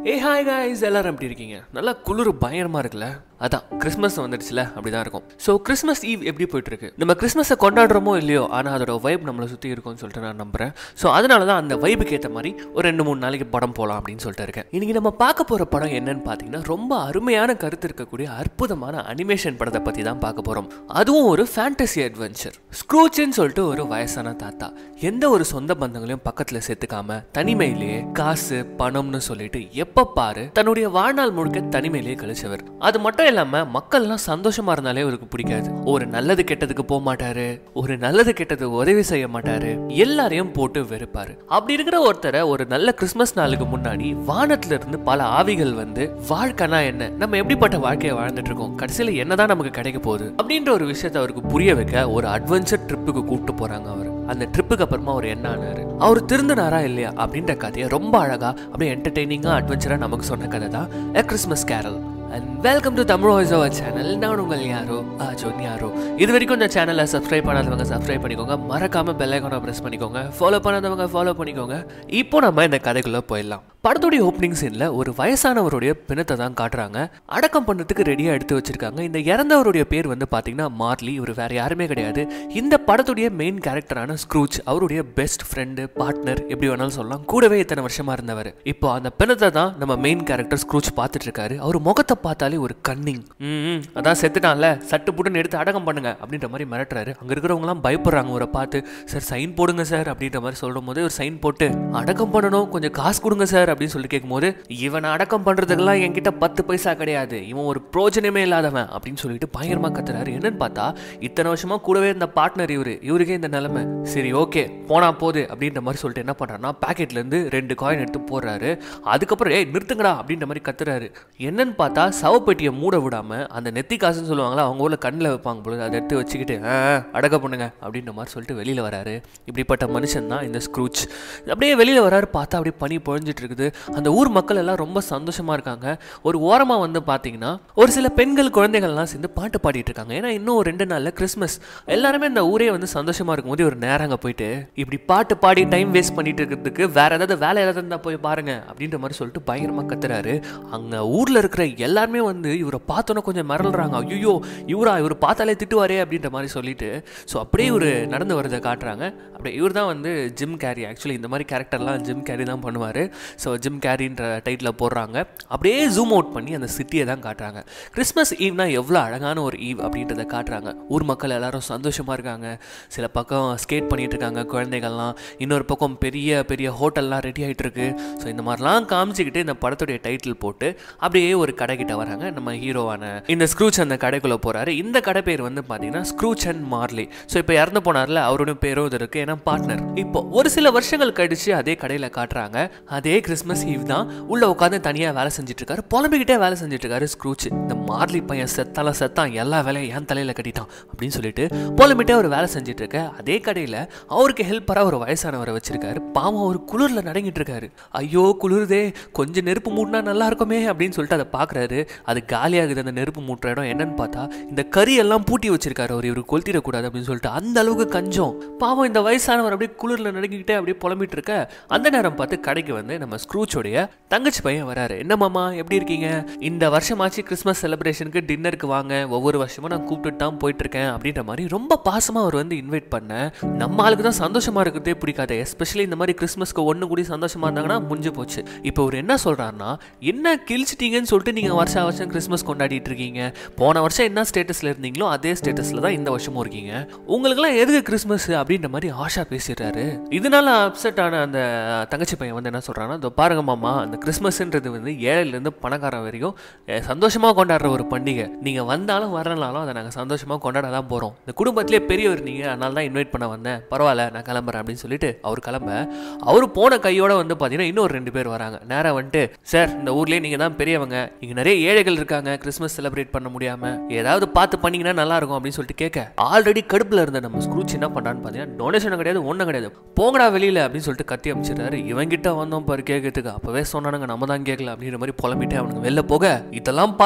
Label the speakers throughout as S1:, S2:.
S1: ஏ hi guys எல்லாரும் எப்படி இருக்கீங்க நல்லா குளிர் பயங்கரமா இருக்குல்ல அதான் கிறிஸ்மஸ் வந்துடுச்சுல அப்படிதான் இருக்கும் ஸோ கிறிஸ்மஸ் ஈவ் எப்படி போயிட்டு இருக்கு நம்ம கிறிஸ்மஸை கொண்டாடுறோமோ இல்லையோ ஆனால் அதோட வைப் நம்மளை சுற்றி இருக்கும்னு சொல்லிட்டு நான் நம்புறேன் ஸோ அதனால தான் அந்த வைபுக்கு ஏற்ற மாதிரி ஒரு ரெண்டு மூணு நாளைக்கு படம் போகலாம் அப்படின்னு சொல்லிட்டு இருக்கேன் இன்னைக்கு நம்ம பார்க்க போகிற படம் என்னன்னு பார்த்தீங்கன்னா ரொம்ப அருமையான கருத்து இருக்கக்கூடிய அற்புதமான அனிமேஷன் படத்தை பற்றி தான் பார்க்க போகிறோம் அதுவும் ஒரு ஃபேண்டசி அட்வென்ச்சர் ஸ்க்ரூச்சின்னு சொல்லிட்டு ஒரு வயசான தாத்தா எந்த ஒரு சொந்த பந்தங்களையும் பக்கத்தில் சேர்த்துக்காம தனிமையிலேயே காசு பணம்னு சொல்லிட்டு எப்ப பாரு தன்னுடைய வாழ்நாள் முழுக்க தனிமையிலேயே கழிச்சவர் அது மட்டும் இல்லாம மக்கள்லாம் சந்தோஷமா இருந்தாலே அவருக்கு பிடிக்காது ஒரு நல்லது கெட்டதுக்கு போக மாட்டாரு ஒரு நல்லது கெட்டது உதவி செய்ய மாட்டாரு எல்லாரையும் போட்டு வெறுப்பாரு அப்படி இருக்கிற ஒருத்தரை ஒரு நல்ல கிறிஸ்மஸ் நாளுக்கு முன்னாடி வானத்துல இருந்து பல ஆவிகள் வந்து வாழ்க்கைனா என்ன நம்ம எப்படிப்பட்ட வாழ்க்கையை வாழ்ந்துட்டு இருக்கோம் கடைசியில என்னதான் நமக்கு கிடைக்க போகுது அப்படின்ற ஒரு விஷயத்தை அவருக்கு புரிய வைக்க ஒரு அட்வென்ச்சர் ட்ரிப்புக்கு கூப்பிட்டு போறாங்க அவர் அந்த ட்ரிப்புக்கு அப்புறமா அவர் என்ன ஆனாரு அவர் திருந்தினாரா இல்லையா அப்படின்ற கதையை ரொம்ப அழகா அப்படியே என்டர்டெய்னிங்கா அட்வென்ச்சரா நமக்கு சொன்ன கதை தான் a Christmas carol and welcome to Tamil voice over channel நான் உங்கள் யாரோ அஜோன் யாரோ இது வரைக்கும் இந்த சேனலை சப்ஸ்கிரைப் பண்ணாதவங்க சப்ஸ்கிரைப் பண்ணிக்கோங்க மறக்காம பெல் ஐக்கானை ப்ரெஸ் பண்ணிக்கோங்க ஃபாலோ பண்ணாதவங்க ஃபாலோ பண்ணிக்கோங்க இப்போ நம்ம இந்த கதைக்குள்ள போயிடலாம் படத்துடைய ஓப்பனிங் சீன்ல ஒரு வயசானவருடைய பிணத்தை தான் காட்டுறாங்க அடக்கம் பண்ணுறதுக்கு ரெடியா எடுத்து வச்சிருக்காங்க இந்த இறந்தவருடைய பேர் வந்து பாத்தீங்கன்னா மார்லி இவர் வேற யாருமே கிடையாது இந்த படத்துடைய மெயின் கேரக்டரான ஸ்க்ரூச் அவருடைய பெஸ்ட் ஃப்ரெண்டு பார்ட்னர் எப்படி வேணாலும் சொல்லலாம் கூடவே இத்தனை வருஷமா இருந்தவர் இப்போ அந்த பிணத்தை தான் நம்ம மெயின் கேரக்டர் ஸ்க்ரூச் பார்த்துட்டு இருக்காரு அவர் முகத்தை பார்த்தாலே ஒரு கன்னிங் ம் அதான் செத்துட்டான்ல சட்டு புட்டுன்னு எடுத்து அடக்கம் பண்ணுங்க அப்படின்ற மாதிரி மிரட்டுறாரு அங்க இருக்கிறவங்கலாம் பயப்படுறாங்க அவரை பார்த்து சார் சைன் போடுங்க சார் அப்படின்ற மாதிரி சொல்லும் போது ஒரு சைன் போட்டு அடக்கம் பண்ணணும் கொஞ்சம் காசு கொடுங்க சார் அப்படின்னு சொல்லி கேட்கும்போது இவனை அடக்கம் பண்றதுக்கெல்லாம் என்கிட்ட பத்து பைசா கிடையாது இவன் ஒரு பிரோஜனமே இல்லாதவன் அப்படின்னு சொல்லிட்டு பயங்கரமா கத்துறாரு என்னன்னு பார்த்தா இத்தனை வருஷமா கூடவே இருந்த பார்ட்னர் இவரு இவருக்கே இந்த நிலைமை சரி ஓகே போனா போது அப்படின்ற மாதிரி சொல்லிட்டு என்ன பண்றாருன்னா பாக்கெட்ல இருந்து ரெண்டு காயின் எடுத்து போடுறாரு அதுக்கப்புறம் ஏய் நிறுத்துங்கடா அப்படின்ற மாதிரி கத்துறாரு என்னன்னு பார்த்தா சவப்பெட்டியை மூட விடாம அந்த நெத்தி காசுன்னு சொல்லுவாங்களா அவங்க ஊர்ல கண்ணில் வைப்பாங்க போல அதை எடுத்து வச்சுக்கிட்டு "ஆ, ஆ, அடக்க பண்ணுங்க அப்படின்ற மாதிரி சொல்லிட்டு வெளியில வராரு இப்படிப்பட்ட மனுஷன் தான் இந்த ஸ்க்ரூச் அப்படியே வெளியில வராரு பார்த்தா அப்படியே பனி பொழிஞ்சிட்டு இருக்குது அந்த ஊர் மக்கள் எல்லாம் ரொம்ப சந்தோஷமா இருக்காங்க ஒரு ஓரமா வந்து பாத்தீங்கன்னா ஒரு சில பெண்கள் குழந்தைகள்லாம் சேர்ந்து பாட்டு பாடிட்டு இருக்காங்க ஏன்னா இன்னும் ஒரு ரெண்டு நாள்ல கிறிஸ்மஸ் எல்லாருமே இந்த ஊரே வந்து சந்தோஷமா இருக்கும்போது ஒரு நேரம் அங்க போயிட்டு இப்படி பாட்டு பாடி டைம் வேஸ்ட் பண்ணிட்டு இருக்கிறதுக்கு வேற ஏதாவது வேலை ஏதாவது இருந்தா போய் பாருங்க அப்படின்ற மாதிரி சொல்லிட்டு பயங்கரமா கத்துறாரு அங்க ஊர்ல இருக்கிற எல்லாருமே வந்து இவரை பார்த்தோன்னே கொஞ்சம் மிரள்றாங்க ஐயோ இவரா இவர் பார்த்தாலே திட்டுவாரே அப்படின்ற மாதிரி சொல்லிட்டு ஸோ அப்படியே இவர் நடந்து வரதை காட்டுறாங்க அப்படியே இவர் தான் வந்து ஜிம் கேரி ஆக்சுவலி இந்த மாதிரி கேரக்டர்லாம் ஜிம் கேரி தான் பண்ணுவார் ஸோ ஜிம் கேரின்ற டைட்டில் போடுறாங்க அப்படியே ஜூம் அவுட் பண்ணி அந்த சிட்டியை தான் காட்டுறாங்க கிறிஸ்மஸ் ஈவ்னா எவ்வளோ அழகான ஒரு ஈவ் அப்படின்றத காட்டுறாங்க ஊர் மக்கள் எல்லாரும் சந்தோஷமாக இருக்காங்க சில பக்கம் ஸ்கேட் பண்ணிட்டு இருக்காங்க குழந்தைகள்லாம் இன்னொரு பக்கம் பெரிய பெரிய ஹோட்டல்லாம் ரெடி ஆகிட்டு இருக்கு ஸோ இந்த மாதிரிலாம் காமிச்சிக்கிட்டு இந்த படத்துடைய டைட்டில் போட்டு அப்படியே ஒரு கடைக்கிட்ட வராங்க நம்ம ஹீரோவான இந்த ஸ்க்ரூச் அந்த கடைக்குள்ளே போகிறாரு இந்த கடை பேர் வந்து பார்த்தீங்கன்னா ஸ்க்ரூச் அண்ட் மார்லி ஸோ இப்போ இறந்து போனார்ல அவருடைய பேரும் இது இருக்கு ஏன்னா பார்ட்னர் இப்போ ஒரு சில வருஷங்கள் கழிச்சு அதே கடையில் காட்டுறாங்க அதே கிறிஸ்மஸ் ஈவ் தான் உள்ள உட்காந்து தனியாக வேலை செஞ்சுட்டு இருக்காரு புலம்பிக்கிட்டே வேலை செஞ்சுட்டு இருக்காரு ஸ்க்ரூச் இந்த மார்லி பையன் செத்தால செத்தான் எல்லா வேலையும் என் தலையில கட்டிட்டான் அப்படின்னு சொல்லிட்டு புலம்பிட்டே அவர் வேலை செஞ்சுட்டு இருக்க அதே கடையில் அவருக்கு ஹெல்ப்பராக ஒரு வயசானவரை வச்சிருக்காரு பாவம் அவர் குளிர்ல நடங்கிட்டு இருக்காரு ஐயோ குளிருதே கொஞ்சம் நெருப்பு மூட்டினா நல்லா இருக்குமே அப்படின்னு சொல்லிட்டு அதை பார்க்குறாரு அது காலியாகுது அந்த நெருப்பு மூட்டுற இடம் என்னன்னு பார்த்தா இந்த கறி எல்லாம் பூட்டி வச்சிருக்காரு அவர் இவர் கொளுத்திடக்கூடாது அப்படின்னு சொல்லிட்டு அந்த அளவுக்கு கஞ்சம் பாவம் இந்த வயசானவர் அப்படியே குளிர்ல நடுங்கிக்கிட்டே அப்படியே புலம்பிட்டு இருக்க அந்த நேரம் பார்த்து கடைக்கு வந்து நம்ம ஸ்க்ரூச்சோடைய தங்கச்சி பையன் வராரு என்ன மாமா எப்படி இருக்கீங்க இந்த வருஷமாச்சு கிறிஸ்மஸ் செலிப்ரேஷனுக்கு டின்னருக்கு வாங்க ஒவ்வொரு வருஷமும் நான் கூப்பிட்டுட்டு தான் போயிட்டு இருக்கேன் அப்படின்ற மாதிரி ரொம்ப பாசமா அவர் வந்து இன்வைட் பண்ண நம்ம ஆளுக்கு தான் சந்தோஷமா இருக்கிறதே பிடிக்காது எஸ்பெஷலி இந்த மாதிரி கிறிஸ்மஸ்க்கு ஒன்று கூடி சந்தோஷமா இருந்தாங்கன்னா முடிஞ்சு போச்சு இப்போ அவர் என்ன சொல்றாருன்னா என்ன கிழிச்சிட்டீங்கன்னு சொல்லிட்டு நீங்க வருஷம் வருஷம் கிறிஸ்மஸ் கொண்டாடிட்டு இருக்கீங்க போன வருஷம் என்ன ஸ்டேட்டஸ்ல இருந்தீங்களோ அதே ஸ்டேட்டஸ்ல தான் இந்த வருஷமும் இருக்கீங்க உங்களுக்குலாம் எதுக்கு கிறிஸ்மஸ் அப்படின்ற மாதிரி ஆஷா பேசிடுறாரு இதனால அப்செட் ஆன அந்த தங்கச்சி பையன் வந்து என்ன சொல்றான்னா இதோ பாருங்க மாமா அந்த கிறிஸ்மஸ்ன்றது வந்து ஏழையிலேருந்து பணக்காரன் வரைக்கும் அஹ், சந்தோஷமா கொண்டாடுற ஒரு பண்டிகை நீங்க வந்தாலும் வரலனாலும் அதை நாங்கள் சந்தோஷமா கொண்டாட தான் போறோம் இந்த குடும்பத்திலே பெரியவர் நீங்க அதனால தான் இன்வைட் பண்ண வந்தேன் பரவாயில்ல நான் கிளம்புறேன் அப்படின்னு சொல்லிட்டு அவர் கிளம்ப அவர் போன கையோட வந்து பார்த்தீங்கன்னா இன்னொரு ரெண்டு பேர் வராங்க நேரா வந்துட்டு சார் இந்த ஊர்லயே நீங்க தான் பெரியவங்க இங்க நிறைய ஏழைகள் இருக்காங்க கிறிஸ்மஸ் செலிப்ரேட் பண்ண முடியாம ஏதாவது பார்த்து பண்ணீங்கன்னா நல்லா இருக்கும் அப்படின்னு சொல்லிட்டு கேட்க ஆல்ரெடி கடுப்புல இருந்த நம்ம ஸ்க்ரூச் என்ன பண்றான்னு பார்த்தீங்கன்னா டொனேஷன் கிடையாது ஒன்றும் கிடையாது போங்கடா வெளியில அப்படின்னு சொல்லிட்டு கத்தி அமைச்சிடுறாரு இவங்கிட்ட வந்தோம் பாரு கேட்கறதுக்கு அப்பவே சொன்னானுங்க நம்ம தான் கேட்கல அப்படின்ற மாதிரி புலம்பிட்டு அவனுக்கு வெளில போக இதெல்லாம் பார்த்த இங்க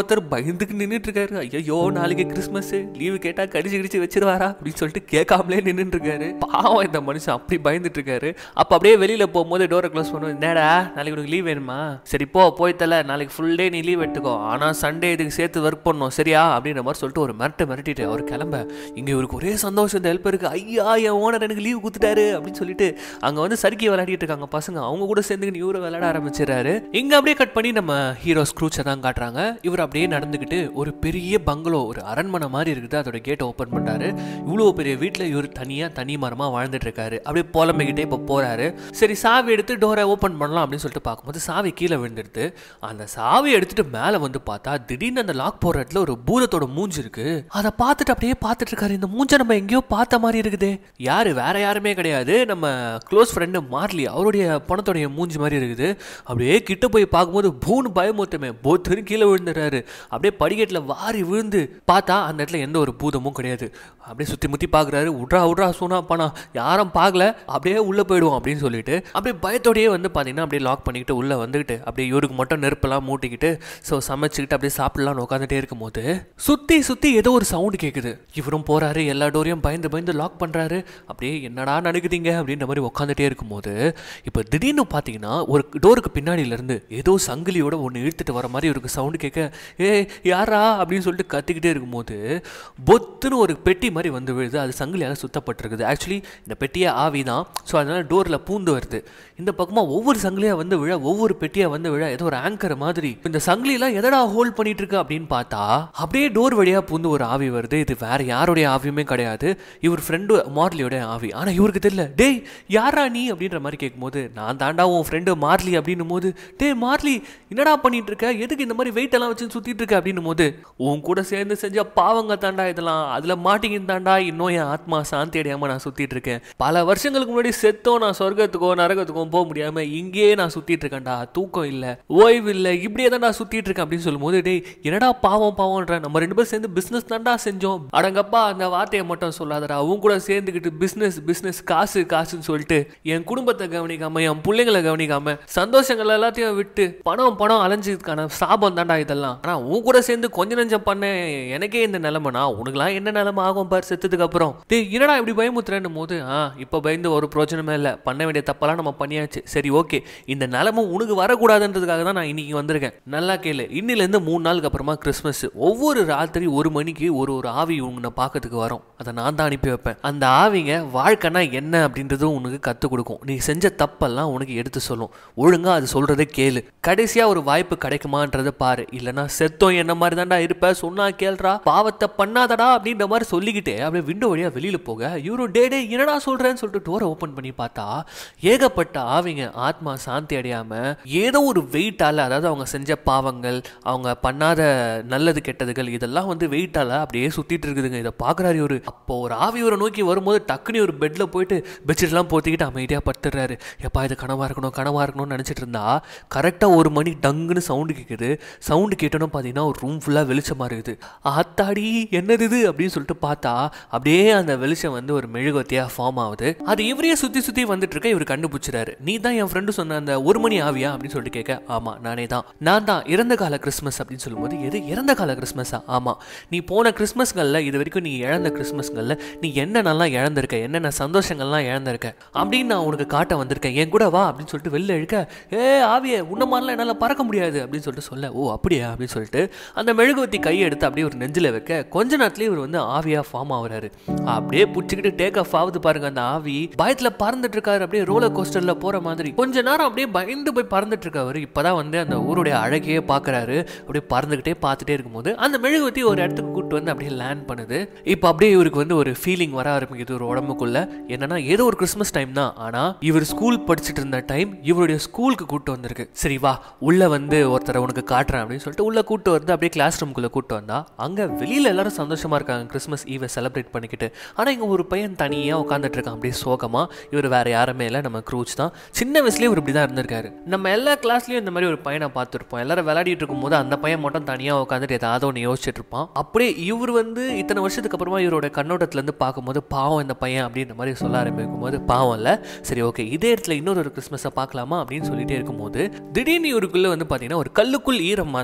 S1: ஒருத்தர் பயந்துக்கு நின்றுட்டு இருக்காரு ஐயோ நாளைக்கு கிறிஸ்மஸ் லீவு கேட்டா கடிச்சு கடிச்சு வச்சிருவாரா அப்படின்னு சொல்லிட்டு கேட்காமலே நின்றுட்டு இருக்காரு பாவம் இந்த மனுஷன் அப்படி பயந்துட்டு இருக்காரு அப்ப அப்படியே வெளியில போகும்போது டோரை க்ளோஸ் பண்ணுவோம் என்னடா நாளைக்கு உனக்கு லீவ் வேணுமா சரி போ போய் தல நாளைக்கு ஃபுல் டே நீ லீவ் எடுத்துக்கோ ஆனா சண்டே இதுக்கு சேர்த்து ஒர்க் பண்ணணும் சரியா அப்படின்ற மாதிரி சொல்லிட்டு ஒரு மிரட்டு மிரட்டிட்டு அவர் கிளம்ப இங்க இவருக்கு ஒரே சந்தோஷம் இந்த ஹெல்ப் இருக்கு ஐயா என் ஓனர் எனக்கு லீவ் கொடுத்துட்டாரு அப்படின்னு சொல்லிட்டு அங்க வந்து சறுக்கி விளையாடிட்டு இருக்காங்க பசங்க அவங்க கூட சேர்ந்து இவரை விளையாட ஆரம்பிச்சிடறாரு இங்க அப்படியே கட் பண்ணி நம்ம ஹீரோ ஸ்க்ரூச்சை தான் காட்டுறாங்க இவர் அப்படியே நடந்துக்கிட்டு ஒரு பெரிய பங்களோ ஒரு அரண்மனை மாதிரி இருக்குது அதோட கேட்டை ஓப்பன் பண்றாரு இவ்வளோ பெரிய வீட்டில் இவர் தனியா தனி மரமா வாழ்ந்துட்டு இருக்காரு அப்படியே புலம்பிக்கிட்டே இப்போ போறாரு சரி சாவி எடுத்து டோரை ஓப்பன் பண்ணலாம் அப்படின்னு சொல்லிட்டு பார்க்கும்போது சாவி கீழே விழுந்துடுது அந்த சாவி எடுத்துட்டு மேலே வந்து பார்த்தா திடீர்னு அந்த லாக் போற இடத்துல ஒரு பூதத்தோட மூஞ்சி இருக்கு அதை பார்த்துட்டு அப்படியே பார்த்துட்டு இருக்காரு இந்த மூஞ்சை நம்ம எங்கேயோ பார்த்த மாதிரி இருக்குதே யாரு வேற யாருமே கிடையாது நம்ம க்ளோஸ் ஃப்ரெண்டு மார்லி அவருடைய பணத்தோடைய மூஞ்சி மாதிரி இருக்குது அப்படியே கிட்ட போய் பார்க்கும்போது பூன்னு பயமுத்தமே போத்துன்னு கீழே விழுந்துடுறாரு அப்படியே படிக்கட்டில் வாரி விழுந்து பார்த்தா அந்த இடத்துல எந்த ஒரு பூதமும் கிடையாது அப்படியே சுற்றி முற்றி பார்க்குறாரு உட்ரா உட்ரா சூனா பணம் யாரும் பார்க்கல அப்படியே உள்ளே போயிடுவோம் அப்படின்னு சொல்லிட்டு அப்படியே பயத்தோடயே வந்து பார்த்தீங்கன்னா அப்படியே லாக் பண்ணிக்கிட்டு உள்ளே வந்துக்கிட்டு அப்படியே இவருக்கு மட்டும் நெருப்பெல்லாம் மூட்டிக்கிட்டு ஸோ சமைச்சிக்கிட்டு அப்படியே சாப்பிடலாம்னு உட்காந்துட்டே இருக்கும்போது சுற்றி சுற்றி ஏதோ ஒரு சவுண்டு கேட்குது இவரும் போகிறாரு எல்லா டோரையும் பயந்து பயந்து லாக் பண்ணுறாரு அப்படியே என்னடா நடக்குதுங்க அப்படின்ற மாதிரி உட்காந்துட்டே இருக்கும்போது இப்போ திடீர்னு பார்த்தீங்கன்னா ஒரு டோருக்கு பின்னாடியிலேருந்து ஏதோ சங்கிலியோட ஒன்று இழுத்துட்டு வர மாதிரி இவருக்கு சவுண்டு கேட்க ஏ யாரா அப்படின்னு சொல்லிட்டு கத்திக்கிட்டே இருக்கும்போது பொத்துன்னு ஒரு பெட்டி மாதிரி வந்து விழுது அது சங்கிலியால் சுத்தப்பட்டிருக்குது ஆக்சுவலி இந்த பெட்டியே ஆவி தான் ஸோ அதனால் டோரில் பூந்து வருது இந்த பக்கமாக ஒவ்வொரு சங்கிலியாக வந்து விழ ஒவ்வொரு பெட்டியாக வந்து விழ ஏதோ ஒரு ஆங்கர் மாதிரி இந்த சங்கிலியெல்லாம் எதடா ஹோல்ட் பண்ணிட்டு இருக்கு அப்படின்னு பார்த்தா அப்படியே டோர் வழியாக பூந்து ஒரு ஆவி வருது இது வேற யாருடைய ஆவியுமே கிடையாது இவர் ஃப்ரெண்டு மார்லியோட ஆவி ஆனால் இவருக்கு தெரியல டேய் யாரா நீ அப்படின்ற மாதிரி கேட்கும்போது நான் தாண்டா உன் ஃப்ரெண்டு மார்லி அப்படின்னும் போது டேய் மார்லி என்னடா பண்ணிட்டு இருக்க எதுக்கு இந்த மாதிரி வெயிட் எல்லாம் வச்சு சுத்திட்டு இருக்க அப்படின்னும் போது உன் கூட சேர்ந்து செஞ்ச பாவங்க தாண்டா இதெல்லாம் அதுல மாட்டிக்கின்னு தாண்டா இன்னும் என் ஆத்மா சாந்தி அடையாம நான் சுத்திட்டு இருக்கேன் பல வருஷங்களுக்கு முன்னாடி செத்தோ நான் சொர்க்கத்துக்கோ நரகத்துக்கோ போக முடியாம இங்கேயே நான் சுத்திட்டு இருக்கேன்டா தூக்கம் இல்ல ஓய்வு இல்ல இப்படியே தான் நான் சுத்திட்டு இருக்கேன் அப்படின்னு சொல்லும்போது டேய் என்னடா பாவம் பாவம்ன்ற நம்ம ரெண்டு பேரும் சேர்ந்து பிசினஸ் தாண்டா செஞ்சோம் அடங்கப்பா அந்த வார்த்தையை மட்டும் சொல்லாதடா உன் கூட சேர்ந்துக்கிட்டு பிசினஸ் பிசினஸ் காசு காசுன்னு சொல்லிட்டு என் குடும்பத்தை கவனிக்காம என் பிள்ளைங்களை கவனிக்காம சந்தோஷங்கள் எல்லாத்தையும் விட்டு பணம் பணம் அலைஞ்சதுக்கான சாபம் தாண்டா இதெல்லாம் ஆனா உன் கூட சேர்ந்து கொஞ்ச நெஞ்சம் பண்ண எனக்கே இந்த நிலைமைனா உனக்குலாம் என்ன நிலைமை ஆகும் பாரு செத்ததுக்கு அப்புறம் டேய் என்னடா இப்படி பயமுத்துறேன்னு போது ஆ இப்போ பயந்து ஒரு பிரோஜனமே இல்லை பண்ண வேண்டிய தப்பெல்லாம் நம்ம பண்ணியாச்சு சரி ஓகே இந்த நிலைமை உனக்கு வரக்கூடாதுன்றதுக்காக தான் நான் இன்னைக்கு வந்திருக்கேன் நல்லா கேளு இன்னிலேருந்து மூணு நாளுக்கு அப்புறமா கிறிஸ்மஸ் ஒவ்வொரு ராத்திரி ஒரு மணிக்கு ஒரு ஒரு ஆவி உன்னை பார்க்கறதுக்கு வரும் அதை நான் தான் அனுப்பி வைப்பேன் அந்த ஆவிங்க வாழ்க்கைனா என்ன அப்படின்றதும் உனக்கு கற்றுக் கொடுக்கும் நீ செஞ்ச தப்பெல்லாம் உனக்கு எடுத்து சொல்லும் ஒழுங்கா அது சொல்றதை கேளு கடைசியா ஒரு வாய்ப்பு கிடைக்குமான்றதை பாரு இல்லைன்னா செத்தோம் என்ன மாதிரி தான்டா இருப்ப சொன்னா கேள்றா பாவத்தை பண்ணாதடா அப்படின்ற மாதிரி சொல்லிக்கிட்டே அப்படியே விண்டோ வழியா வெளியில போக இவரும் டே டே என்னடா சொல்றேன்னு சொல்லிட்டு டோரை ஓப்பன் பண்ணி பார்த்தா ஏகப்பட்ட ஆவிங்க ஆத்மா சாந்தி அடையாம ஏதோ ஒரு வெயிட்டால அதாவது அவங்க செஞ்ச பாவங்கள் அவங்க பண்ணாத நல்லது கெட்டதுகள் இதெல்லாம் வந்து வெயிட்டால அப்படியே சுத்திட்டு இருக்குதுங்க இதை பாக்குறாரு இவரு அப்போ ஒரு ஆவி இவரை நோக்கி வரும்போது டக்குனு ஒரு பெட்ல போயிட்டு பெட்ஷீட்லாம் போத்திக்கிட்டு அமைதியா படுத்துறாரு எப்பா இது கனவா இருக்கணும் கனவா இருக்கணும்னு நினைச்சிட்டு இருந்தா கரெக்டா ஒரு மணி டங்குன்னு சவுண்டு கேட்குது சவுண்டு கேட்டோன்னு பார்த்தீங்கன்னா ஒரு ரூம் ஃபுல்லாக வெளிச்சமாக இருக்குது ஆத்தாடி என்னது இது அப்படின்னு சொல்லிட்டு பார்த்தா அப்படியே அந்த வெளிச்சம் வந்து ஒரு மெழுகுவத்தியாக ஃபார்ம் ஆகுது அது இவரையே சுற்றி சுற்றி வந்துட்டு இருக்க இவர் கண்டுபிடிச்சிறாரு நீ தான் என் ஃப்ரெண்டு சொன்ன அந்த ஒரு மணி ஆவியா அப்படின்னு சொல்லிட்டு கேட்க ஆமாம் நானே தான் நான் தான் இறந்த கால கிறிஸ்மஸ் அப்படின்னு சொல்லும்போது எது இறந்த கால கிறிஸ்மஸா ஆமாம் நீ போன கிறிஸ்மஸ்களில் இது வரைக்கும் நீ இழந்த கிறிஸ்மஸ்களில் நீ என்னென்னலாம் இழந்திருக்க என்னென்ன சந்தோஷங்கள்லாம் இழந்திருக்க அப்படின்னு நான் உனக்கு காட்ட வந்திருக்கேன் என் கூட வா அப்படின்னு சொல்லிட்டு வெளில இழுக்க ஏ ஆவியே உன்ன மாதிரிலாம் என்னால் பறக்க முடியாது அப்படின்னு சொல்லிட்டு சொல்ல ஓ அப்படியா அப்படின்னு சொல்லிட்டு அந்த மெழுகுவத்தி கையை எடுத்து அப்படியே ஒரு நெஞ்சில் வைக்க கொஞ்ச நேரத்துலேயே இவர் வந்து ஆவியாக ஃபார்ம் ஆகுறாரு அப்படியே பிடிச்சிக்கிட்டு டேக் ஆஃப் ஆகுது பாருங்க அந்த ஆவி பயத்தில் பறந்துட்டு இருக்காரு அப்படியே ரோலர் கோஸ்டரில் போகிற மாதிரி கொஞ்ச நேரம் அப்படியே பயந்து போய் பறந்துட்டு இருக்காரு இப்போதான் வந்து அந்த ஊருடைய அழகையே பார்க்குறாரு அப்படியே பறந்துக்கிட்டே பார்த்துட்டே இருக்கும்போது அந்த மெழுகுவத்தி ஒரு இடத்துக்கு கூட்டு வந்து அப்படியே லேண்ட் பண்ணுது இப்போ அப்படியே இவருக்கு வந்து ஒரு ஃபீலிங் வர ஆரம்பிக்குது ஒரு உடம்புக்குள்ள என்னன்னா ஏதோ ஒரு கிறிஸ்மஸ் டைம் தான் ஆனால் இவர் ஸ்கூல் படிச்சுட்டு இருந்த டைம் இவருடைய ஸ்கூலுக்கு கூட்டு வந்திருக்கு சரி வா உள்ள வந்து ஒருத்தரை உனக்கு காட்டுறேன் அப்படின்னு சொல்லிட்டு உள்ள கூட்டு வந்து அப்படியே கிளாஸ் ரூம்குள்ள கூட்டு வந்தா அங்க வெளியில எல்லாரும் சந்தோஷமா இருக்காங்க கிறிஸ்மஸ் ஈவை செலிப்ரேட் பண்ணிக்கிட்டு ஆனா இங்க ஒரு பையன் தனியா உட்காந்துட்டு இருக்கான் அப்படியே சோகமா இவர் வேற யாருமே இல்லை நம்ம க்ரூச் தான் சின்ன வயசுலயே இவர் இப்படி தான் இருந்திருக்காரு நம்ம எல்லா கிளாஸ்லயும் இந்த மாதிரி ஒரு பையனை பார்த்துருப்போம் எல்லாரும் விளையாடிட்டு இருக்கும்போது அந்த பையன் மட்டும் தனியா உட்காந்துட்டு ஏதாவது ஒன்று யோசிச்சுட்டு இருப்பான் அப்படியே இவர் வந்து இத்தனை வருஷத்துக்கு அப்புறமா இவரோட கண்ணோட்டத்துல இருந்து பார்க்கும்போது பாவம் இந்த பையன் அப்படின்ற மாதிரி சொல்ல ஆரம்பிக்கும் போது பாவம் இல்லை சரி ஓகே இதே இடத்துல இன்னொரு ஒரு கிறிஸ்மஸை பார்க்கலாமா அப்படின்னு சொல்லிட்டே இருக்கும்போது திடீர்னு இவருக்குள்ள வந்து பார்த்தீங்கன்னா ஒரு கல்லுக்குள் ஈரம் மாதிரி இதுக்கு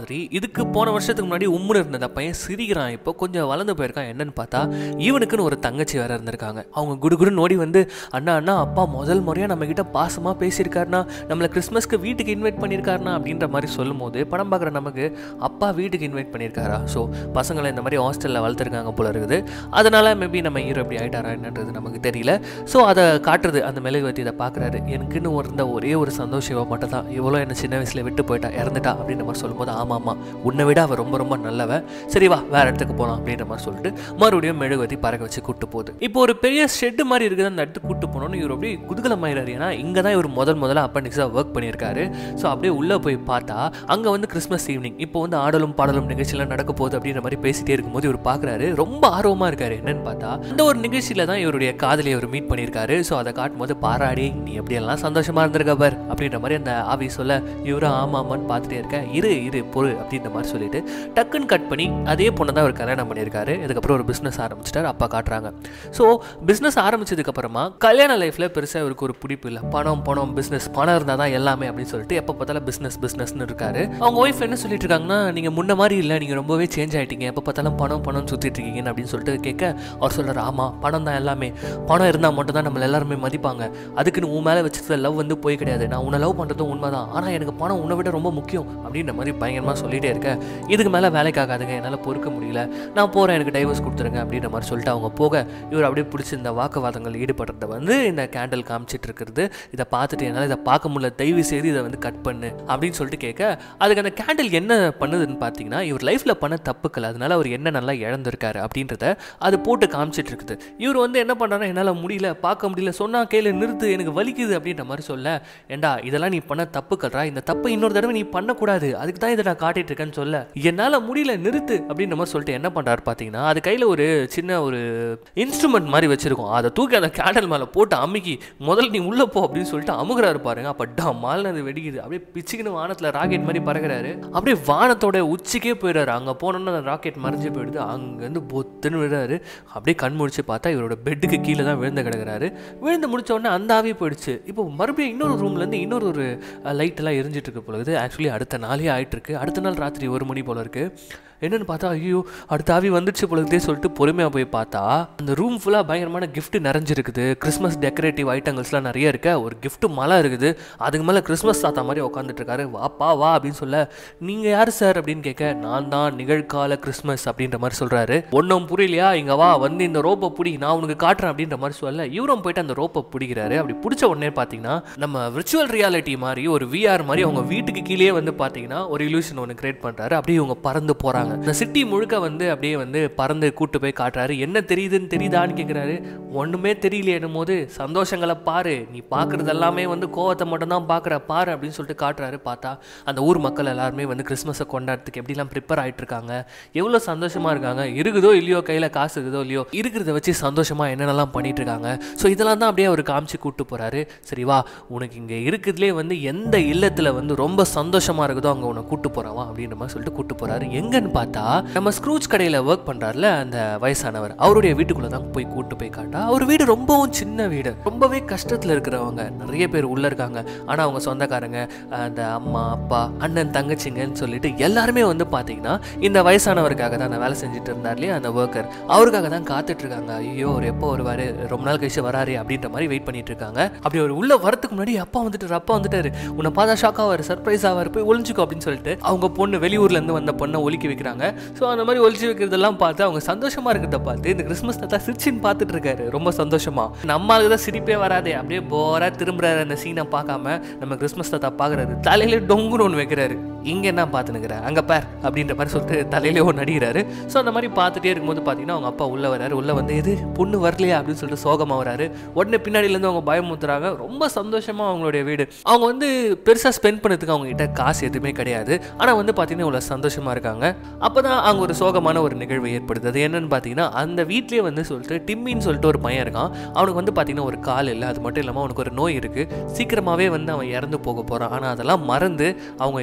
S1: இதுக்கு போன வருஷத்துக்கு முன்னாடி உம்முன்னு இருந்த அந்த பையன் சிரிக்கிறான் இப்போ கொஞ்சம் வளர்ந்து போயிருக்கான் என்னன்னு பார்த்தா இவனுக்குன்னு ஒரு தங்கச்சி வேற இருந்திருக்காங்க அவங்க குடுகுடுன்னு ஓடி வந்து அண்ணா அண்ணா அப்பா முதல் முறையாக நம்ம கிட்ட பாசமாக பேசியிருக்காருனா நம்மளை கிறிஸ்மஸ்க்கு வீட்டுக்கு இன்வைட் பண்ணியிருக்காருனா அப்படின்ற மாதிரி சொல்லும்போது படம் பார்க்குற நமக்கு அப்பா வீட்டுக்கு இன்வைட் பண்ணியிருக்காரா ஸோ பசங்களை இந்த மாதிரி ஹாஸ்டலில் வளர்த்துருக்காங்க போல இருக்குது அதனால மேபி நம்ம ஹீரோ இப்படி ஆயிட்டாரா என்னன்றது நமக்கு தெரியல ஸோ அதை காட்டுறது அந்த மெழுகுவத்தி இதை பார்க்குறாரு எனக்குன்னு இருந்த ஒரே ஒரு சந்தோஷம் இவ மட்டும் தான் இவ்வளோ என்ன சின்ன வயசில் விட்டு போயிட்டா இறந்துட்டா அப்படின்ற மாதிரி சொல்லும்போது ஆமாம் ஆமாம் உன்னை விட அவள் ரொம்ப ரொம்ப நல்லவ சரி வா வேற இடத்துக்கு போகலாம் அப்படின்ற மாதிரி சொல்லிட்டு மறுபடியும் மெழுகுவத்தி பறக்க வச்சு கூட்டு போகுது இப்போ ஒரு பெரிய ஷெட் மாதிரி இருக்குது அந்த இடத்துக்கு கூட்டு போனோன்னு இவர் அப்படியே குதூகலமாயிறாரு ஏன்னா இங்கே தான் இவர் முதல் முதல்ல அப்பண்டிக்ஸாக ஒர்க் பண்ணியிருக்காரு ஸோ அப்படியே உள்ளே போய் பார்த்தா அங்கே வந்து கிறிஸ்மஸ் ஈவினிங் இப்போ வந்து ஆடலும் பாடலும் நிகழ்ச்சியெல்லாம் நடக்க போகுது அப்படின்ற மாதிரி பேசிட்டே இருக்கும்போது இவர் பார்க்குறாரு ரொம்ப ஆர்வமாக இருக்காரு என்னன்னு பார்த்தா அந்த ஒரு நிகழ்ச்சியில் தான் இவருடைய காதலியை அவர் மீட் பண்ணியிருக்காரு ஸோ அதை காட்டும்போது பாராடி நீ எப்படியெல்லாம் சந்தோஷமா இருந்திருக்க பார் அப்படின்ற மாதிரி அந்த ஆவி சொல்ல இவரும் ஆமா ஆமான்னு பார்த்துட்டே இருக்க இரு இரு பொறு அப்படின்ற மாதிரி சொல்லிட்டு டக்குன்னு கட் பண்ணி அதே பொண்ணை தான் அவர் கல்யாணம் பண்ணியிருக்காரு இதுக்கப்புறம் ஒரு பிஸ்னஸ் ஆரம்பிச்சிட்டார் அப்பா காட்டுறாங்க ஸோ பிஸ்னஸ் ஆரம்பிச்சதுக்கு அப்புறமா கல்யாண லைஃப்பில் பெருசாக இவருக்கு ஒரு பிடிப்பு இல்லை பணம் பணம் பிஸ்னஸ் பணம் இருந்தால் தான் எல்லாமே அப்படின்னு சொல்லிட்டு எப்போ பார்த்தாலும் பிஸ்னஸ் பிஸ்னஸ்னு இருக்காரு அவங்க ஒய்ஃப் என்ன சொல்லிட்டு இருக்காங்கன்னா நீங்கள் முன்ன மாதிரி இல்லை நீங்கள் ரொம்பவே சேஞ்ச் ஆகிட்டீங்க எப்போ பார்த்தாலும் பணம் பணம் சுற்றிட்டு இருக்கீங்கன்னு அப்படின்னு சொல்லிட்டு கேட்க அவர் சொல்கிறார் ஆமாம் பணம் தான் எல்லாமே பணம் இருந்தால் மட்டும் தான் நம்மள எல்லாருமே மதிப்பாங்க அதுக்குன்னு உன் மேலே வச்சுருக்க லவ் வந்து போய் கிடையாது நான் உன்னை லவ் பண்ணுறதும் உண்மை தான் ஆனால் எனக்கு பணம் உன்னை விட ரொம்ப முக்கியம் அப்படின்ற மாதிரி பயங்கரமாக சொல்லிகிட்டே இருக்கேன் இதுக்கு மேலே வேலைக்கு ஆகாதுங்க என்னால் பொறுக்க முடியல நான் போகிறேன் எனக்கு டைவர்ஸ் கொடுத்துருங்க அப்படின்ற மாதிரி சொல்லிட்டு அவங்க போக இவர் அப்படியே பிடிச்சி இந்த வாக்குவாதங்கள் ஈடுபடுறத வந்து இந்த கேண்டில் காமிச்சிட்டு இருக்கிறது இதை பார்த்துட்டு என்னால் இதை பார்க்க முடியல தயவு செய்து இதை வந்து கட் பண்ணு அப்படின்னு சொல்லிட்டு கேட்க அதுக்கு அந்த கேண்டில் என்ன பண்ணுதுன்னு பார்த்தீங்கன்னா இவர் லைஃப்பில் பண்ண தப்புக்கள் அதனால அவர் என்ன நல்லா இழந்திருக்காரு அப்படின்றத அது போட்டு காமிச்சிட்டு இருக்குது இவர் வந்து என்ன பண்ணுறாருன்னா என்னால் முடியல பார்க்க முடியல சொன்னா கேளு நிறுத்து எனக்கு வலிக்குது அப்படின்ற மாதிரி சொல்ல ஏண்டா இதெல்லாம் நீ பண்ண தப்புக்கள்றா இந்த தப்பை இன்னொரு தடவை நீ பண்ணக்கூடாது அதுக்கு தான் இதை நான் காட்டிட்டு இருக்கேன்னு சொல்ல என்னால் முடியல நிறுத்து அப்படின்ற மாதிரி சொல்லிட்டு என்ன பண்ணுறாரு பார்த்தீங்கன்னா அது கையில் ஒரு சின்ன ஒரு இன்ஸ்ட்ருமெண்ட் மாதிரி வச்சிருக்கோம் அதை தூக்கி அந்த கேண்டல் மேலே போட்டு அமுக்கி முதல்ல நீ உள்ளே போ அப்படின்னு சொல்லிட்டு அமுகிறாரு பாருங்க அப்போ டமால்னு அது வெடிக்குது அப்படியே பிச்சுக்கின்னு வானத்தில் ராக்கெட் மாதிரி பறகுறாரு அப்படியே வானத்தோட உச்சிக்கே போயிடுறாரு அங்கே போனோன்னு அந்த ராக்கெட் மறைஞ்சு போயிடுது அங்கேருந்து பொத்துன்னு விடுறாரு அப்படியே கண் முடிச்சு பார்த்தா இவரோட பெட்டுக்கு கீழே தான் விழுந்து கிடக்குறாரு விழுந்து முடிச்ச உடனே அந்த ஆவி போயிடுச்சு இப்போ மறுபடியும் இன்னொரு ரூம்லேருந்து இன்னொரு ஒரு லைட் எல்லாம் எரிஞ்சிட்டு இருக்கு போல இருக்குது ஆக்சுவலி அடுத்த நாளே ஆயிட்டு இருக்கு அடுத்த நாள் ராத்திரி ஒரு மணி போல இருக்கு என்னன்னு பார்த்தா ஐயோ அடுத்த ஆவி வந்துடுச்சு பொழுதே சொல்லிட்டு பொறுமையாக போய் பார்த்தா அந்த ரூம் ஃபுல்லாக பயங்கரமான gift நிறைஞ்சிருக்குது கிறிஸ்மஸ் டெக்கரேட்டிவ் ஐட்டங்கள்ஸ்லாம் நிறைய இருக்க ஒரு gift மலை இருக்குது அதுக்கு மேலே கிறிஸ்மஸ் தாத்தா மாதிரி உட்காந்துட்டு இருக்காரு வாப்பா வா அப்படின்னு சொல்ல நீங்கள் யார் சார் அப்படின்னு கேட்க நான் தான் நிகழ்கால கிறிஸ்மஸ் அப்படின்ற மாதிரி சொல்கிறாரு ஒன்றும் புரியலையா இங்கே வா வந்து இந்த ரோப்பை பிடி நான் உனக்கு காட்டுறேன் அப்படின்ற மாதிரி சொல்ல இவரும் போயிட்டு அந்த ரோப்பை பிடிக்கிறாரு அப்படி பிடிச்ச உடனே பார்த்தீங்கன்னா நம்ம விர்ச்சுவல் ரியாலிட்டி மாதிரி ஒரு விஆர் மாதிரி அவங்க வீட்டுக்கு கீழே வந்து பார்த்தீங்கன்னா ஒரு இலூஷன் ஒன்று கிரியேட் பண்ணுறாரு அப்படியே இவங்க பறந்து போகிறாங்க இந்த சிட்டி முழுக்க வந்து அப்படியே வந்து பறந்து கூட்டு போய் காட்டுறாரு என்ன தெரியுதுன்னு தெரியுதான்னு கேட்குறாரு ஒன்றுமே தெரியலையேனும் போது சந்தோஷங்களை பாரு நீ பார்க்குறது எல்லாமே வந்து கோவத்தை மட்டும்தான் பார்க்குற பாரு அப்படின்னு சொல்லிட்டு காட்டுறாரு பார்த்தா அந்த ஊர் மக்கள் எல்லாருமே வந்து கிறிஸ்மஸை கொண்டாடுறதுக்கு எப்படிலாம் ப்ரிப்பேர் ஆகிட்டு இருக்காங்க எவ்வளோ சந்தோஷமாக இருக்காங்க இருக்குதோ இல்லையோ கையில் காசு இருக்குதோ இல்லையோ இருக்கிறத வச்சு சந்தோஷமாக என்னென்னலாம் பண்ணிட்டு இருக்காங்க ஸோ இதெல்லாம் தான் அப்படியே அவர் காமிச்சு கூட்டு போகிறாரு சரி வா உனக்கு இங்கே இருக்குதுலே வந்து எந்த இல்லத்தில் வந்து ரொம்ப சந்தோஷமாக இருக்குதோ அங்கே உன்னை கூட்டு போகிறாவா அப்படின்ற மாதிரி சொல்லிட்டு கூட்டு போகிறாரு எங்கன்னு பார்த்தா நம்ம ஸ்க்ரூச் கடையில் ஒர்க் பண்ணுறாருல அந்த வயசானவர் அவருடைய வீட்டுக்குள்ளே தான் போய் கூட்டு போய் காட்டா அவர் வீடு ரொம்பவும் சின்ன வீடு ரொம்பவே கஷ்டத்தில் இருக்கிறவங்க நிறைய பேர் உள்ளே இருக்காங்க ஆனால் அவங்க சொந்தக்காரங்க அந்த அம்மா அப்பா அண்ணன் தங்கச்சிங்கன்னு சொல்லிட்டு எல்லாருமே வந்து பார்த்தீங்கன்னா இந்த வயசானவருக்காக தான் அந்த வேலை செஞ்சுட்டு இருந்தார் இல்லையா அந்த ஒர்க்கர் அவருக்காக தான் காத்துட்டு இருக்காங்க ஐயோ அவர் எப்போ வருவார் ரொம்ப நாள் கழிச்சு வராரு அப்படின்ற மாதிரி வெயிட் பண்ணிட்டு இருக்காங்க அப்படி அவர் உள்ள வரதுக்கு முன்னாடி அப்பா வந்துட்டாரு அப்பா வந்துட்டாரு உன்னை பார்த்தா ஷாக் ஆவார் சர்ப்ரைஸ் ஆவார் போய் ஒளிஞ்சுக்கோ அப்படின்னு சொல்லிட்டு அவங்க பொண்ணு வெளியூர்ல இருந்து வந்த பொண்ணை ஒலிக்க வைக்கிறாங்க ஸோ அந்த மாதிரி ஒழிச்சு வைக்கிறதெல்லாம் பார்த்து அவங்க சந்தோஷமா இருக்கிறத பார்த்து இந்த கிறிஸ்மஸ் தாத்தா சிரிச்சின்னு பார்த்துட்டு இருக்காரு ரொம்ப சந்தோஷமா நம்ம ஆளுக்கு தான் சிரிப்பே வராதே அப்படியே போரா திரும்புறாரு அந்த சீனை பார்க்காம நம்ம கிறிஸ்மஸ் தாத்தா பார்க்கறாரு தலையில டொங்குன்னு ஒன்று வைக்கிறாரு இங்க என்ன பார்த்துனுக்குற அங்க பார் அப்படின்ற மாதிரி சொல்லிட்டு தலையிலே ஒன்று அடிக்கிறாரு ஸோ அந்த மாதிரி பார்த்துட்டே இருக்கும்போது பார்த்தீங்கன்னா அவங்க அப்பா உள்ள வராரு உள்ள வந்து எது பொண்ணு வரலையா அப்படின்னு சொல்லிட்டு சோகமா வராரு உடனே பின்னாடியிலேருந்து அவங்க பயமுத்துறாங்க ரொம்ப சந்தோஷமா அவங்களுடைய வீடு அவங்க வந்து பெருசாக ஸ்பெண்ட் பண்ணதுக்கு அவங்க கிட்ட காசு எதுவுமே கிடையாது ஆனால் வந்து பார்த்தீங்கன்னா இவ்வளோ சந்தோஷமா இருக்காங்க அப்போ தான் அங்கே ஒரு சோகமான ஒரு நிகழ்வு ஏற்படுது அது என்னன்னு பார்த்தீங்கன்னா அந்த வீட்லேயே வந்து சொல்லிட்டு டிம்மின்னு சொல்லிட்டு ஒரு பையன் இருக்கான் அவனுக்கு வந்து பார்த்தீங்கன்னா ஒரு கால் இல்லை அது மட்டும் இல்லாமல் அவனுக்கு ஒரு நோய் இருக்குது சீக்கிரமாகவே வந்து அவன் இறந்து போக போகிறான் ஆனால் அதெல்லாம் மறந்து அவங்க இப்படி இருக்காங்க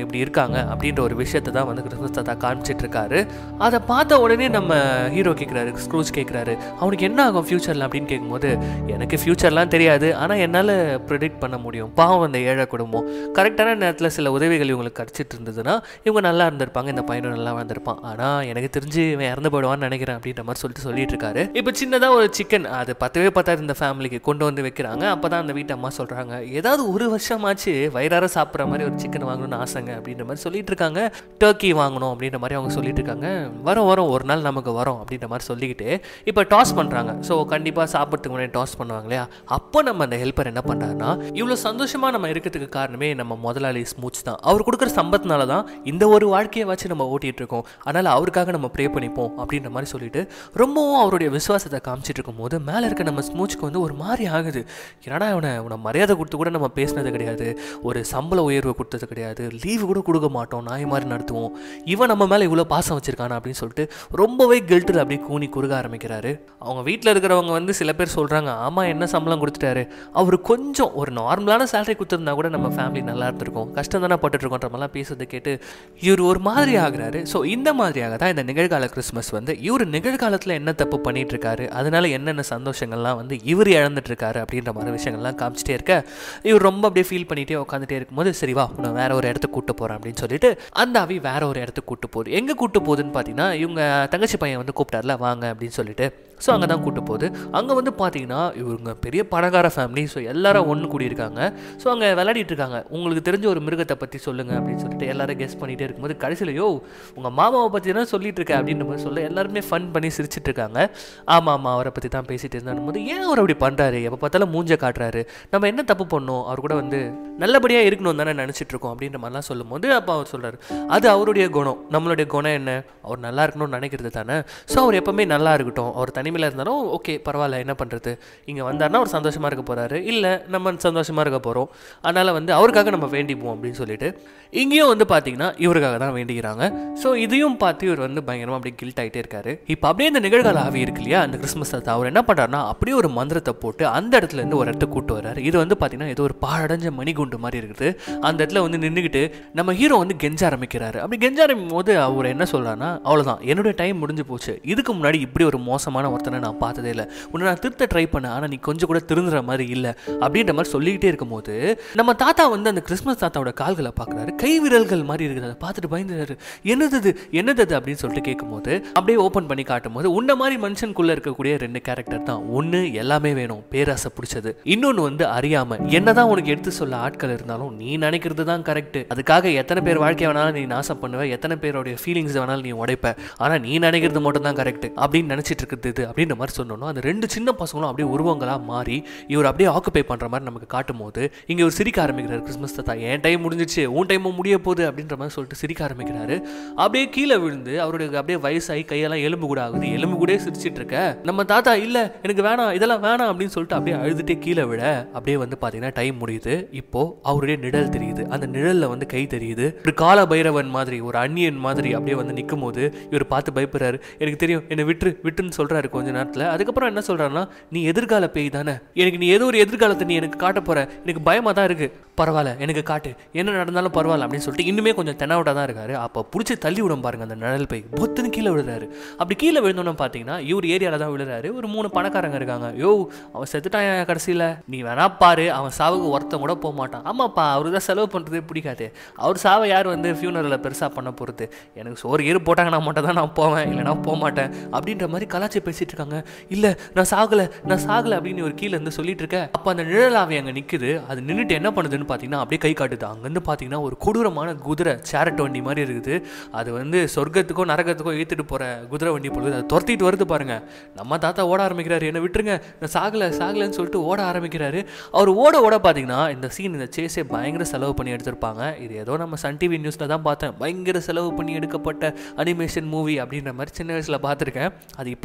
S1: இருக்காங்க அப்படின்ற ஒரு விஷயத்தை தான் வந்து கிறிஸ்மஸ் தாத்தா காமிச்சிட்டு இருக்காரு அதை பார்த்த உடனே நம்ம ஹீரோ கேட்குறாரு ஸ்க்ரூஸ் கேட்குறாரு அவனுக்கு என்ன ஆகும் ஃப்யூச்சரில் அப்படின்னு கேட்கும்போது எனக்கு ஃப்யூச்சர்லாம் தெரியாது ஆனால் என்னால் ப்ரிடிக்ட் பண்ண முடியும் பாவம் அந்த ஏழை குடும்பம் கரெக்டான நேரத்தில் சில உதவிகள் இவங்களுக்கு கிடச்சிட்டு இருந்ததுன்னா இவங்க நல்லா இருந்திருப்பாங்க இந்த பையனும் நல்லா வந்திருப்பான் ஆனால் எனக்கு தெரிஞ்சு இவன் இறந்து போயிடுவான்னு நினைக்கிறேன் அப்படின்ற மாதிரி சொல்லிட்டு சொல்லிட்டு இருக்காரு இப்போ சின்னதாக ஒரு சிக்கன் அது பத்தவே பத்தாது இந்த ஃபேமிலிக்கு கொண்டு வந்து வைக்கிறாங்க அப்போ தான் அந்த வீட்டு அம்மா சொல்கிறாங்க ஏதாவது ஒரு வருஷமாச்சு வயிறார சாப்பிட்ற மாதிரி ஒரு சிக்கன் வாங்கணும்னு ஆசைங்க அப்படின்ற மாதிரி சொல்லிட்டு இருக்காங்க டர்க்கி வாங்கணும் அப்படின்ற மாதிரி அவங்க சொல்லிட்டு இருக்காங்க வரோம் வரோம் ஒரு நாள் நமக்கு வரோம் அப்படின்ற மாதிரி சொல்லிக்கிட்டு இப்போ டாஸ் பண்ணுறாங்க ஸோ கண்டிப்பாக சாப்பிட்றதுக்கு முன்னாடி டாஸ் பண்ணுவாங்க இல்லையா அப்போ நம்ம அந்த ஹெல்ப்பர் என்ன பண்ணுறாருன்னா இவ்வளோ சந்தோஷமாக நம்ம இருக்கிறதுக்கு காரணமே நம்ம முதலாளி ஸ்மூச் தான் அவர் கொடுக்குற சம்பத்தினால தான் இந்த ஒரு வாழ்க்கையை வச்சு நம்ம ஓட்டிகிட்டு இருக்கோம் அதனால் அவருக்காக நம்ம ப்ரே பண்ணிப்போம் அப்படின்ற மாதிரி சொல்லிட்டு ரொம்பவும் அவருடைய விசுவாசத்தை காமிச்சிட்டு இருக்கும்போது மேலே இருக்க நம்ம ஸ்மூச்சுக்கு வந்து ஒரு மாதிரி ஆகுது என்னடா இவனை உன மரியாதை கொடுத்து கூட நம்ம பேசினது கிடையாது ஒரு சம்பள உயர்வு கொடுத்தது கிடையாது லீவு கூட கொடுக்க மாட்டோம் நாய் மாதிரி நடத்துவோம் இவன் நம்ம மேலே இவ்வளோ பாசம் வச்சிருக்கானா அப்படின்னு சொல்லிட்டு ரொம்பவே கில்ட்டில் அப்படியே கூனி குறுக ஆரம்பிக்கிறாரு அவங்க வீட்டில் இருக்கிறவங்க வந்து சில பேர் சொல்கிறாங்க ஆமாம் என்ன சம்பளம் கொடுத்துட்டாரு அவர் கொஞ்சம் ஒரு நார்மலான சேலரி கொடுத்துருந்தா கூட நம்ம ஃபேமிலி நல்லா இருந்திருக்கும் கஷ்டம் தானே பட்டுருக்கோன்ற மாதிரிலாம் பேசுறதை கேட்டு இவர் ஒரு மாதிரி ஆகுறாரு ஸோ இந்த மாதிரியாக தான் இந்த நிகழ்கால கிறிஸ்மஸ் வந்து இவர் நிகழ்காலத்தில் என்ன தப்பு பண்ணிட்டு இருக்காரு அதனால என்னென்ன சந்தோஷங்கள்லாம் வந்து இவர் இழந்துட்டு இருக்காரு அப்படின்ற மாதிரி விஷயங்கள்லாம் காமிச்சிட்டே இருக்க இவர் ரொம்ப அப்படியே ஃபீல் பண்ணிட்டே உட்காந்துட்டே இருக்கும்போது சரி வா உன்னை வேற ஒரு இடத்துக்கு கூட்டு போகிறேன் அப்படின்னு சொல்லிட்டு அந்த அவி வேற ஒரு இடத்துக்கு கூட்டு போகுது எங்கே கூட்டு போகுதுன்னு பார்த்தீங்கன்னா இவங்க தங்கச்சி பையன் வந்து கூப்பிட்டார்ல வாங்க அப்படின்னு சொல்லிட்டு ஸோ அங்கே தான் கூட்டு போகுது அங்கே வந்து பார்த்தீங்கன்னா இவங்க பெரிய பணக்கார ஃபேமிலி ஸோ எல்லாரும் ஒன்று கூடியிருக்காங்க ஸோ அங்கே விளையாடிட்டு இருக்காங்க உங்களுக்கு தெரிஞ்ச ஒரு மிருகத்தை பற்றி சொல்லுங்க அப்படின்னு சொல்லிட்டு எல்லாரும் கெஸ் பண்ணிகிட்டே இருக்கும்போது கடைசியில் யோ உங்கள் மாமாவை பற்றி தான் சொல்லிட்டு இருக்க அப்படின்ற மாதிரி சொல்ல எல்லாருமே ஃபன் பண்ணி சிரிச்சிட்டு இருக்காங்க ஆமாம் ஆமாம் அவரை பற்றி தான் பேசிட்டு இருந்தாலும் போது ஏன் அவர் அப்படி பண்ணுறாரு எப்போ பார்த்தாலும் மூஞ்ச காட்டுறாரு நம்ம என்ன தப்பு பண்ணோம் அவர் கூட வந்து நல்லபடியாக இருக்கணும் தானே நினச்சிட்டு இருக்கோம் அப்படின்ற மாதிரிலாம் சொல்லும்போது அப்போ அவர் சொல்கிறார் அது அவருடைய குணம் நம்மளுடைய குணம் என்ன அவர் நல்லா இருக்கணும்னு நினைக்கிறது தானே ஸோ அவர் எப்பவுமே நல்லா இருக்கட்டும் அவர் தனிமையில் இருந்தாலும் ஓகே பரவாயில்ல என்ன பண்ணுறது இங்கே வந்தார்னா அவர் சந்தோஷமாக இருக்க போகிறாரு இல்லை நம்ம சந்தோஷமாக இருக்க போகிறோம் அதனால் வந்து அவருக்காக நம்ம வேண்டிப்போம் அப்படின்னு சொல்லிட்டு இங்கேயும் வந்து பார்த்தீங்கன்னா இவருக்காக தான் வேண்டிக்கிறாங்க ஸோ இதையும் பார்த்து இவர் வந்து பயங்கரமாக அப்படியே கில்ட் ஆகிட்டே இருக்காரு இப்போ அப்படியே இந்த நிகழ்கால ஆவி இருக்கு இல்லையா அந்த கிறிஸ்மஸ் தாத்தா அவர் என்ன பண்ணுறாருனா அப்படியே ஒரு மந்திரத்தை போட்டு அந்த இடத்துல இருந்து ஒரு இடத்துக்கு கூட்டு வர்றாரு இது வந்து பார்த்தீங்கன்னா ஏதோ ஒரு பாழடைஞ்ச மணிகுண்டு மாதிரி இருக்குது அந்த இடத்துல வந்து நின்றுக்கிட்டு நம்ம ஹீரோ வந்து கெஞ்ச ஆரம்பிக்கிறாரு அப்படி கெஞ்ச ஆரம்பிக்கும் போது அவர் என்ன சொல்றாருன்னா அவ்வளோதான் என்னுடைய டைம் முடிஞ்சு போச்சு இதுக்கு முன்னாடி இப்படி ஒரு மோசமான ஒருத்தனை நான் பார்த்ததே இல்லை உன்னை நான் திருத்த ட்ரை பண்ணேன் ஆனால் நீ கொஞ்சம் கூட திருந்துற மாதிரி இல்லை அப்படின்ற மாதிரி சொல்லிக்கிட்டே இருக்கும்போது நம்ம தாத்தா வந்து அந்த கிறிஸ்மஸ் தாத்தாவோட கால்களை பார்க்குறாரு கை விரல்கள் மாதிரி இருக்குது அதை பார்த்துட்டு பயந்துறாரு என்னது இது என்னது அது அப்படின்னு சொல்லிட்டு கேட்கும்போது அப்படியே ஓப்பன் பண்ணி காட்டும்போது உன்ன மாதிரி மனுஷனுக்குள்ள இருக்கக்கூடிய ரெண்டு கேரக்டர் தான் ஒன்று எல்லாமே வேணும் பேராசை பிடிச்சது இன்னொன்று வந்து அறியாம என்னதான் உனக்கு எடுத்து சொல்ல ஆட்கள் இருந்தாலும் நீ நினைக்கிறது தான் கரெக்ட் அதுக்காக எத்தனை பேர் வாழ்க்கை வேணாலும் நீ நாசம் பண்ணுவ எத்தனை பேருடைய ஃபீலிங்ஸ் வேணாலும் நீ உடைப்ப ஆனால் நீ நினைக்கிறது மட்டும் தான் கரெக்ட் அப்படின்னு நினைச்சிட்டு இருக்குது இது அப்படின்ற மாதிரி சொன்னோம் அந்த ரெண்டு சின்ன பசங்களும் அப்படியே உருவங்களா மாறி இவர் அப்படியே ஆக்குப்பை பண்ற மாதிரி நமக்கு காட்டும் போது இங்க ஒரு சிரிக்க ஆரம்பிக்கிறார் கிறிஸ்மஸ் தாத்தா என் டைம் முடிஞ்சிச்சு உன் டைமும் முடிய போகுது அப்படின்ற மாதிரி சொல்லிட்டு சிரிக்க ஆரம்பிக்கிறாரு அப்படியே கீழே விழுந்து அவருடைய அப்படியே வயசாகி கையெல்லாம் எலும்பு கூட ஆகுது எலும்பு கூட சிரிச்சிட்டு இருக்க நம்ம தாத்தா இல்ல எனக்கு வேணாம் இதெல்லாம் வேணாம் அப்படின்னு சொல்லிட்டு அப்படியே அழுதுட்டே கீழே விழ அப்படியே வந்து பாத்தீங்கன்னா டைம் முடியுது இப்போ அவருடைய நிழல் தெரியுது அந்த நிழல்ல வந்து கை தெரியுது ஒரு கால பைரவன் மாதிரி ஒரு அந்நியன் மாதிரி அப்படியே வந்து நிற்கும் போது இவர் பார்த்து பயப்படுறாரு எனக்கு தெரியும் என்னை விட்டுரு விட்டுன்னு சொல்றாரு கொஞ்ச நேரத்துல அதுக்கப்புறம் என்ன சொல்றாருன்னா நீ எதிர்கால பேய் தானே எனக்கு நீ ஏதோ ஒரு எதிர்காலத்தை நீ எனக்கு காட்ட போற எனக்கு பயமா தான் இருக்கு பரவாயில்ல எனக்கு காட்டு என்ன நடந்தாலும் பரவாயில்ல அப்படின்னு சொல்லிட்டு இன்னுமே கொஞ்சம் தென்னாவட்டா தான் இருக்காரு அப்போ பிடிச்சி தள்ளி விடும் பாருங்க அந்த நிழல் பை பொத்துன்னு கீழே விழுறாரு அப்படி கீழே விழுந்தோன்னு பார்த்தீங்கன்னா இவர் ஏரியாவில் தான் விழுறாரு ஒரு மூணு பணக்காரங்க இருக்காங்க யோ அவன் செத்துட்டான் கடைசியில் நீ வேணா பாரு அவன் சாவுக்கு ஒருத்தன் கூட போக மாட்டான் ஆமாப்பா அவரு தான் செலவு பண்ணுறதே பிடிக்காது அவர் சாவை யார் வந்து ஃபியூனரில் பெருசாக பண்ண போகிறது எனக்கு சோறு ஏறு போட்டாங்கன்னா மட்டும் தான் நான் போவேன் இல்லைனா போக மாட்டேன் அப்படின்ற மாதிரி கலாச்சி பேசிட்டு இருக்காங்க இல்லை நான் சாகலை நான் சாகலை அப்படின்னு ஒரு கீழே இருந்து சொல்லிட்டு இருக்க அப்போ அந்த நிழலாவை அங்கே நிற்குது அது நின்றுட்டு என்ன பண்ணுதுன்னு பார்த்தீங்கன்னா அப்படியே கை காட்டுது அங்கேருந்து பார்த்தீங்கன்னா ஒரு கொடூரமான குதிரை சேரட் வண்டி மாதிரி இருக்குது அது வந்து சொர்க்கத்துக்கோ நரகத்துக்கோ ஏற்றிட்டு போகிற குதிரை வண்டி பொழுது அதை துரத்திட்டு வருது பாருங்க நம்ம தாத்தா ஓட ஆரம்பிக்கிறாரு என்ன விட்டுருங்க நான் சாகலை சாகலைன்னு சொல்லிட்டு ஓட ஆரம்பிக்கிறாரு அவர் ஓட ஓட பார்த்தீங்கன்னா இந்த சீன் இந்த சேஸே பயங்கர செலவு பண்ணி எடுத்திருப்பாங்க இது ஏதோ நம்ம சன் டிவி நியூஸில் தான் பார்த்தேன் பயங்கர செலவு பண்ணி எடுக்கப்பட்ட அனிமேஷன் மூவி அப்படின்ற மாதிரி சின்ன வயசில் பார்த்துருக்கேன் அது இப்போ தான் நான் பார்க்குறேன்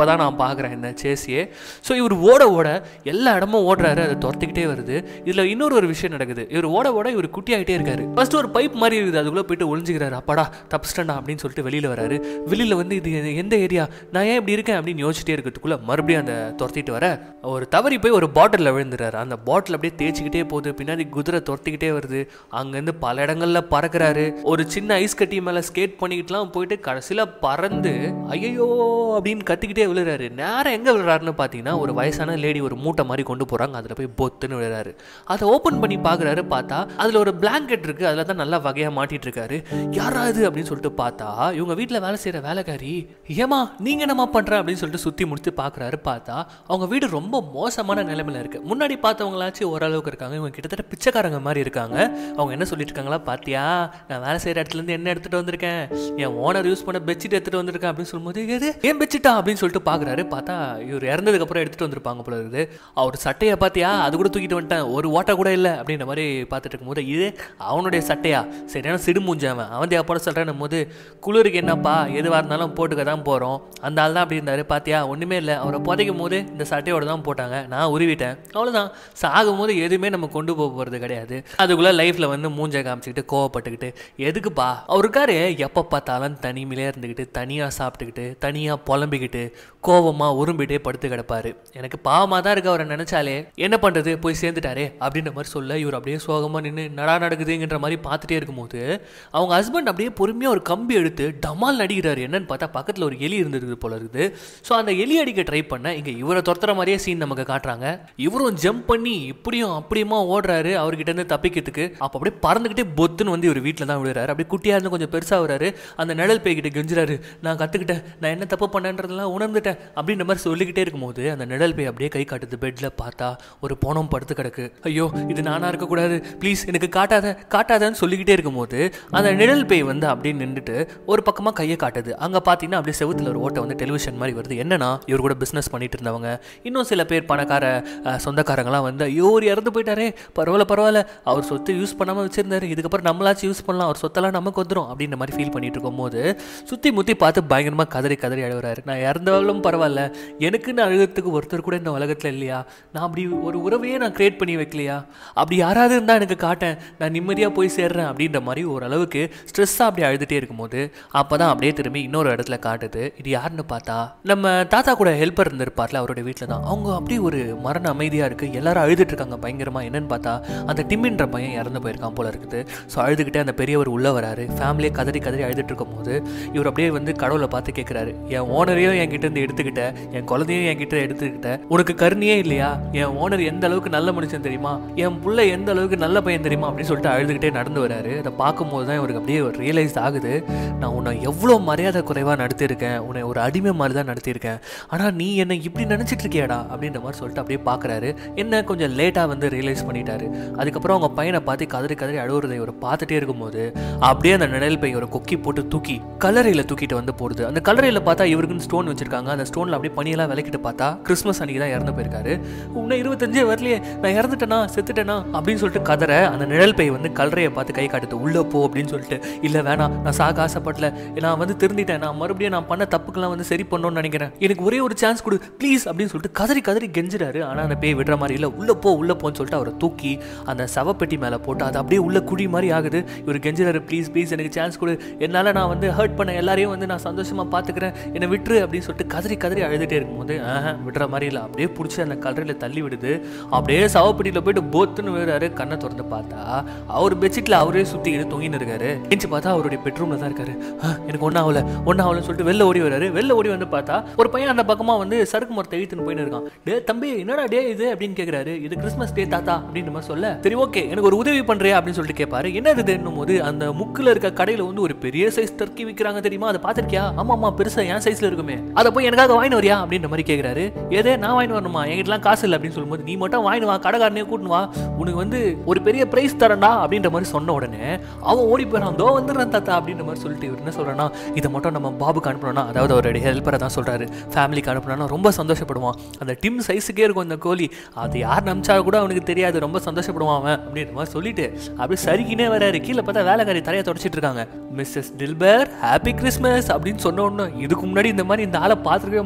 S1: பார்க்குறேன் என்ன சேசியே ஸோ இவர் ஓட ஓட எல்லா இடமும் ஓடுறாரு அதை துரத்திக்கிட்டே வருது இதில் இன்னொரு ஒரு விஷயம் நடக்குது இவர் ஓட ஓட இவர் குட்டி ஆகிட்டே இருக்காரு ஃபர்ஸ்ட் ஒரு பைப் மாதிரி இருக்குது அதுக்குள்ளே போயிட்டு ஒளிஞ்சுக்கிறாரு அப்பாடா தப்பிச்சிட்டா அப்படின்னு சொல்லிட்டு வெளியில் வராரு வெளியில் வந்து இது இது எந்த ஏரியா நான் ஏன் இப்படி இருக்கேன் அப்படின்னு யோசிச்சுட்டே இருக்கிறதுக்குள்ள மறுபடியும் அந்த துரத்திட்டு வர ஒரு தவறி போய் ஒரு பாட்டிலில் விழுந்துறாரு அந்த பாட்டில் அப்படியே தேய்ச்சிக்கிட்டே போகுது பின்னாடி குதிரை துரத்திக்கிட்டே வருது அங்கேருந்து பல இடங்கள்ல பறக்குறாரு ஒரு சின்ன ஐஸ் கட்டி மேலே ஸ்கேட் பண்ணிக்கிட்டுலாம் போயிட்டு கடைசியில் பறந்து ஐயோ அப்படின்னு கத்திக்கிட்டே விழுறாரு நேரம் எங்கே விழுறாருன்னு பார்த்தீங்கன்னா ஒரு வயசான லேடி ஒரு மூட்டை மாதிரி கொண்டு போகிறாங்க அதில் போய் பொத்துன்னு விழுறாரு அதை ஓப்பன் பண்ணி பார்க்குறாரு பார்த்தா அதில் ஒரு பிளாங்கெட் இருக்குது அதில் தான் நல்லா வகையாக மாட்டிட்டு இருக்காரு யாரா இது அப்படின்னு சொல்லிட்டு பார்த்தா இவங்க வீட்டில் வேலை செய்கிற வேலைக்காரி ஏமா நீங்கள் என்னம்மா பண்ணுற அப்படின்னு சொல்லிட்டு சுற்றி முடித்து பார்க்குறாரு பார்த்தா அவங்க வீடு ரொம்ப மோசமான நிலைமையில இருக்குது முன்னாடி பார்த்தவங்களாச்சும் ஓரளவுக்கு இருக்காங்க இவங்க கிட்டத்தட்ட பிச்சைக்காரங்க மாதிரி இருக்காங்க அவங்க என்ன சொல்லிட்டு இருக்காங்களா பாத்தியா நான் வேலை செய்கிற இடத்துலேருந்து என்ன எடுத்துகிட்டு வந்திருக்கேன் என் ஓனர் யூஸ் பண்ண பெட்ஷீட் எடுத்துகிட்டு வந்திருக்கேன் அப்படின்னு சொல்லும்போது எது ஏன் பெட்ஷீட்டா அப்படின்னு சொல்லிட்டு பார்க்குறாரு பார்த்தா இவர் இறந்ததுக்கப்புறம் எடுத்துகிட்டு வந்திருப்பாங்க போல இருக்குது அவர் சட்டையை பார்த்தியா அது கூட தூக்கிட்டு வந்துட்டேன் ஒரு ஓட்டை கூட இல்லை அப்படின்ற மாதிரி பார்த்துட்டு இருக்கும்போது இது அவனுடைய சட்டையா சரியான சிடு மூஞ்சவன் அவன் தேவை போட சொல்கிறேன் போது குளிருக்கு என்னப்பா எதுவாக இருந்தாலும் போட்டுக்க தான் போகிறோம் அந்த ஆள் தான் அப்படி இருந்தார் பாத்தியா ஒன்றுமே இல்லை அவரை புதைக்கும் போது இந்த சட்டையோட தான் போட்டாங்க நான் உருவிட்டேன் அவ்வளோதான் சாகும் போது எதுவுமே நம்ம கொண்டு போக போகிறது கிடையாது அதுக்குள்ளே லைஃப்பில் வந்து மூஞ்சை காமிச்சிக்கிட்டு கோவப்பட்டுக்கிட்டு எதுக்குப்பா அவருக்காரு எப்போ பார்த்தாலும் தனிமையிலே இருந்துக்கிட்டு தனியாக சாப்பிட்டுக்கிட்டு தனியாக புலம்பிக்கிட்டு கோவமாக உரும்பிட்டே படுத்து கிடப்பாரு எனக்கு பாவமாக தான் இருக்கு அவரை நினச்சாலே என்ன பண்ணுறது போய் சேர்ந்துட்டாரே அப்படின்ற மாதிரி சொல்ல இவர் அப்படியே சோகமாக நின்று நடா நடக்குதுங்கிற மாதிரி பார்த்துட்டே இருக்கும்போது அவங்க ஹஸ்பண்ட் அப்படியே பொறுமையாக ஒரு கம்பி எடுத்து டமால் நடிக்கிறாரு என்னன்னு பார்த்தா பக்கத்தில் ஒரு எலி இருந்திருக்கு போல இருக்குது ஸோ அந்த எலி அடிக்க ட்ரை பண்ண இங்கே இவரை துரத்துற மாதிரியே சீன் நமக்கு காட்டுறாங்க இவரும் ஜம்ப் பண்ணி இப்படியும் அப்படியுமா ஓடுறாரு அவர்கிட்ட இருந்து தப்பிக்கிறதுக்கு அப்போ அப்படியே பறந்துக்கிட்டே பொத்துன்னு வந்து இவர் வீட்டில் தான் விழுறாரு அப்படியே குட்டியாக இருந்து கொஞ்சம் பெருசாக வராரு அந்த நிழல் பேய்கிட்ட கெஞ்சுறாரு நான் கற்றுக்கிட்டேன் நான் என்ன தப்பு பண்ணேன்றதெல்லாம் உணர்ந்துட்டேன் அப்படின்ற மாதிரி சொல்லிக்கிட்டே இருக்கும்போது அந்த நிழல் பேய் அப்படியே கை காட்டுது பெட்டில் பார்த்தா ஒரு போனம் படுத்து கிடக்கு ஐயோ இது நானா இருக்கக்கூடாது ப்ளீஸ் எனக்கு காட்டாத காட்டாதன்னு சொல்லிக்கிட்டே இருக்கும்போது அந்த நிழல் பேய் வந்து அப்படியே நின்றுட்டு ஒரு பக்கமாக கையை காட்டுது அங்கே பார்த்தீங்கன்னா அப்படியே செவுத்துல ஒரு ஓட்டை வந்து டெலிவிஷன் மாதிரி வருது என்னன்னா இவர் கூட பிஸ்னஸ் பண்ணிட்டு இருந்தவங்க இன்னும் சில பேர் பணக்கார அஹ், சொந்தக்காரங்களாம் வந்து ஐயோ ஒரு இறந்து போயிட்டாரே பரவாயில்ல பரவாயில்ல அவர் சொத்து யூஸ் பண்ணாமல் வச்சிருந்தாரு இதுக்கப்புறம் நம்மளாச்சும் யூஸ் பண்ணலாம் அவர் சொத்தெல்லாம் நமக்கு வந்துடும் அப்படின்ற மாதிரி ஃபீல் பண்ணிட்டு இருக்கும்போது சுற்றி முற்றி பார்த்து பயங்கரமாக கதறி கதறி அழுகுறாரு நான் இறந்தாலும் பரவாயில்ல எனக்குன்னு அழுகிறதுக்கு ஒருத்தர் கூட இந்த உலகத்தில் இல்லையா நான் அப்படி ஒரு உறவையே நான் கிரியேட் பண்ணி வைக்கலையா அப்படி யாராவது இருந்தால் எனக்கு காட்டேன் நான் நிம்மதியாக போய் சேர்றேன் அப்படின்ற மாதிரி ஓரளவுக்கு ஸ்ட்ரெஸ்ஸாக அப்படி அழுதுகிட்டே இருக்கும்போது அப்போ தான் அப்படியே திரும்பி இன்னொரு இடத்துல காட்டுது இது யாருன்னு பார்த்தா நம்ம தாத்தா கூட ஹெல்ப்பர் இருந்திருப்பார்ல அவருடைய வீட்டில் தான் அவங்க அப்படியே ஒரு மரண அமைதியாக இருக்குது எல்லாரும் அழுதுட்டு இருக்காங்க பயங்கரமாக என்னன்னு பார்த்தா அந்த டிம்மின்ற பையன் இறந்து போயிருக்கான் போல இருக்குது ஸோ அழுதுகிட்டே அந்த பெரியவர் உள்ளே வராரு ஃபேமிலியே கதறி கதறி அழுதுட்டு இருக்கும்போது இவர் அப்படியே வந்து கடவுளை பார்த்து கேட்குறாரு என் ஓனரையும் என்கிட்ட இருந்து எடுத்துக்கிட்ட என் குழந்தையும் என்கிட்ட எடுத்துக்கிட்ட உனக்கு கருணையே இல்லையா என் ஓனர் எந்த அளவுக்கு நல்ல மனுஷன் தெரியுமா என் புள்ள எந்த அளவுக்கு நல்ல பையன் தெரியுமா அப்படின்னு சொல்லிட்டு அழுதுகிட்டே நடந்து வராரு அதை பார்க்கும்போது தான் இவருக்கு அப்படியே ரியலைஸ் ஆகுது நான் உன்னை எவ்வளோ மரியாதை குறைவாக நடத்தியிருக்கேன் உன்னை ஒரு அடிமை மாதிரி தான் நடத்தியிருக்கேன் ஆனால் நீ என்னை இப்படி நினச்சிட்டு இருக்கியாடா அப்படின்ற மாதிரி சொல்லிட்டு அப்படியே பார்க்குறாரு என்ன கொஞ்சம் லேட்டாக வந்து ரியலைஸ் பண்ணிட்டாரு அதுக்கப்புறம் அவங்க பையனை பார்த்து கதறி கதறி அழுவுறதை இவர் பார்த்துட்டே இருக்கும்போது அப்படியே அந்த நிழல் பை ஒரு கொக்கி போட்டு தூக்கி கல்லறையில் தூக்கிட்டு வந்து போடுது அந்த கல்லறையில் பார்த்தா இவருக்குன்னு ஸ்டோன் வச்சிருக்காங்க அந்த ஸ்டோனில் அப்படியே பனியெல்லாம் விளக்கிட்டு பார்த்தா கிறிஸ்மஸ் அன்னைக்கு தான் இறந்து போயிருக்காரு உன்னை இருபத்தஞ்சே வரலையே நான் இறந்துட்டேனா செத்துட்டேனா அப்படின்னு சொல்லிட்டு கதற அந்த நிழல் பை வந்து கல்லறையை பார்த்து கை காட்டுது உள்ளே போ அப்படின்னு சொல்லிட்டு இல்லை வேணாம் நான் சாக ஆசைப்படல நான் வந்து திருந்திட்டேன் நான் மறுபடியும் நான் பண்ண தப்புக்கெல்லாம் வந்து சரி பண்ணணும்னு நினைக்கிறேன் எனக்கு ஒரே ஒரு சான்ஸ் கொடு ப்ளீஸ் அப்படின்னு சொல்லிட்டு கதறி கதறி கெஞ்சுறாரு ஆனால் அந்த பேய் விடுற மாதிரி இல்லை உள்ளே போ உள்ளே போன்னு சொல்லிட்டு அவரை தூக்கி அந்த சவப்பெட்டி மேலே போட்டு அது அப்படியே உள்ள குடி மாதிரி ஆகுது இவர் கெஞ்சுறாரு ப்ளீஸ் ப்ளீஸ் எனக்கு சான்ஸ் கொடு என்னால் நான் வந்து ஹர்ட் பண்ண எல்லாரையும் வந்து நான் சந்தோஷமாக பார்த்துக்கிறேன் என்னை விட்டுரு அப்படின்னு சொல்லிட்டு கதறி கதறி அழுதுகிட்டே இருக்கும்போது ஆஹா விடுற மாதிரி இல்லை அப்படியே பிடிச்சி அந்த கல்லறையில் தள்ளி விடுது அப்படியே சவப்பெட்டியில் போயிட்டு போத்துன்னு விழுறாரு கண்ணை திறந்து பார்த்தா அவர் பெட்ஷீட்டில் அவரே சுற்றிக்கிட்டு தொங்கின்னு இருக்காரு எஞ்சி பார்த்தா அவருடைய பெட்ரூமில் தான் இருக்காரு "ஆ, எனக்கு ஒன்றும் ஆகல ஒன்றும் ஆகலன்னு சொல்லிட்டு வெளில ஓடி வராரு வெளில ஓடி வந்து பார்த்தா ஒரு பையன் அந்த பக்கமாக வந்து சறுக்கு மரத்தை இழுத்துன்னு போயின்னு இருக்கான் டே தம்பி என்னடா டே இது அப்படின்னு கேட்குறாரு இது கிறிஸ்மஸ் டே தாத்தா அப்படின்ற மாதிரி சொல்ல சரி ஓகே எனக்கு ஒரு உதவி பண்ணுறியா அப்படின்னு சொல்லிட்டு கேட்பாரு என்ன இதுன்னும் போது அந்த முக்கில் இருக்க கடையில் வந்து ஒரு பெரிய சைஸ் டர்க்கி விற்கிறாங்க தெரியுமா அதை பார்த்துருக்கியா ஆமா ஆமா பெருசா என் சைஸ்ல இருக்குமே அதை போய் எனக்காக வாங்கி வரியா அப்படின்ற மாதிரி கேட்குறாரு ஏதே நான் வாங்கி வரணுமா என்கிட்டலாம் காசு இல்லை அப்படின்னு சொல்லும்போது நீ மட்டும் வாங்கி வா கடைக்காரனே கூட்டின்னு வா உனக்கு வந்து ஒரு பெரிய பிரைஸ் தரேன்டா அப்படின்ற மாதிரி சொன்ன உடனே அவன் ஓடி போயிடான் தோ வந்துடுறான் தாத்தா அப்படின்ற மாதிரி சொல்லிட்டு இவர் என்ன சொல்றான்னா இதை மட்டும் நம்ம பாபுக்கு அனுப்பணும்னா அதாவது அவருடைய ஹெல்ப்பரை தான் சொல்றாரு ஃபேமிலிக்கு அனுப்பணும்னா ரொம்ப சந்தோஷப்படுவான் அந்த டிம் சைஸுக்கே இருக்கும் அந்த கோழி அது யார் நம்பிச்சா கூட அவனுக்கு தெரியாது ரொம்ப சந்தோஷப்படுவான் அவன் அப்படின்ற மாதிரி சொல்லிட்டு அப்படியே சரிக்கினே வராரு கீழே பார்த்தா வேலைக்காரி தரையை தொடச்சிட்டு இருக்காங்க மிஸ்ஸஸ் டில்பர் ஹாப்பி கிறிஸ்மஸ் அப்படின்னு சொன்ன உடனே இதுக்கு முன்னாடி இந்த மாதிரி இந்த ஆளை பார்த்துருக்கவே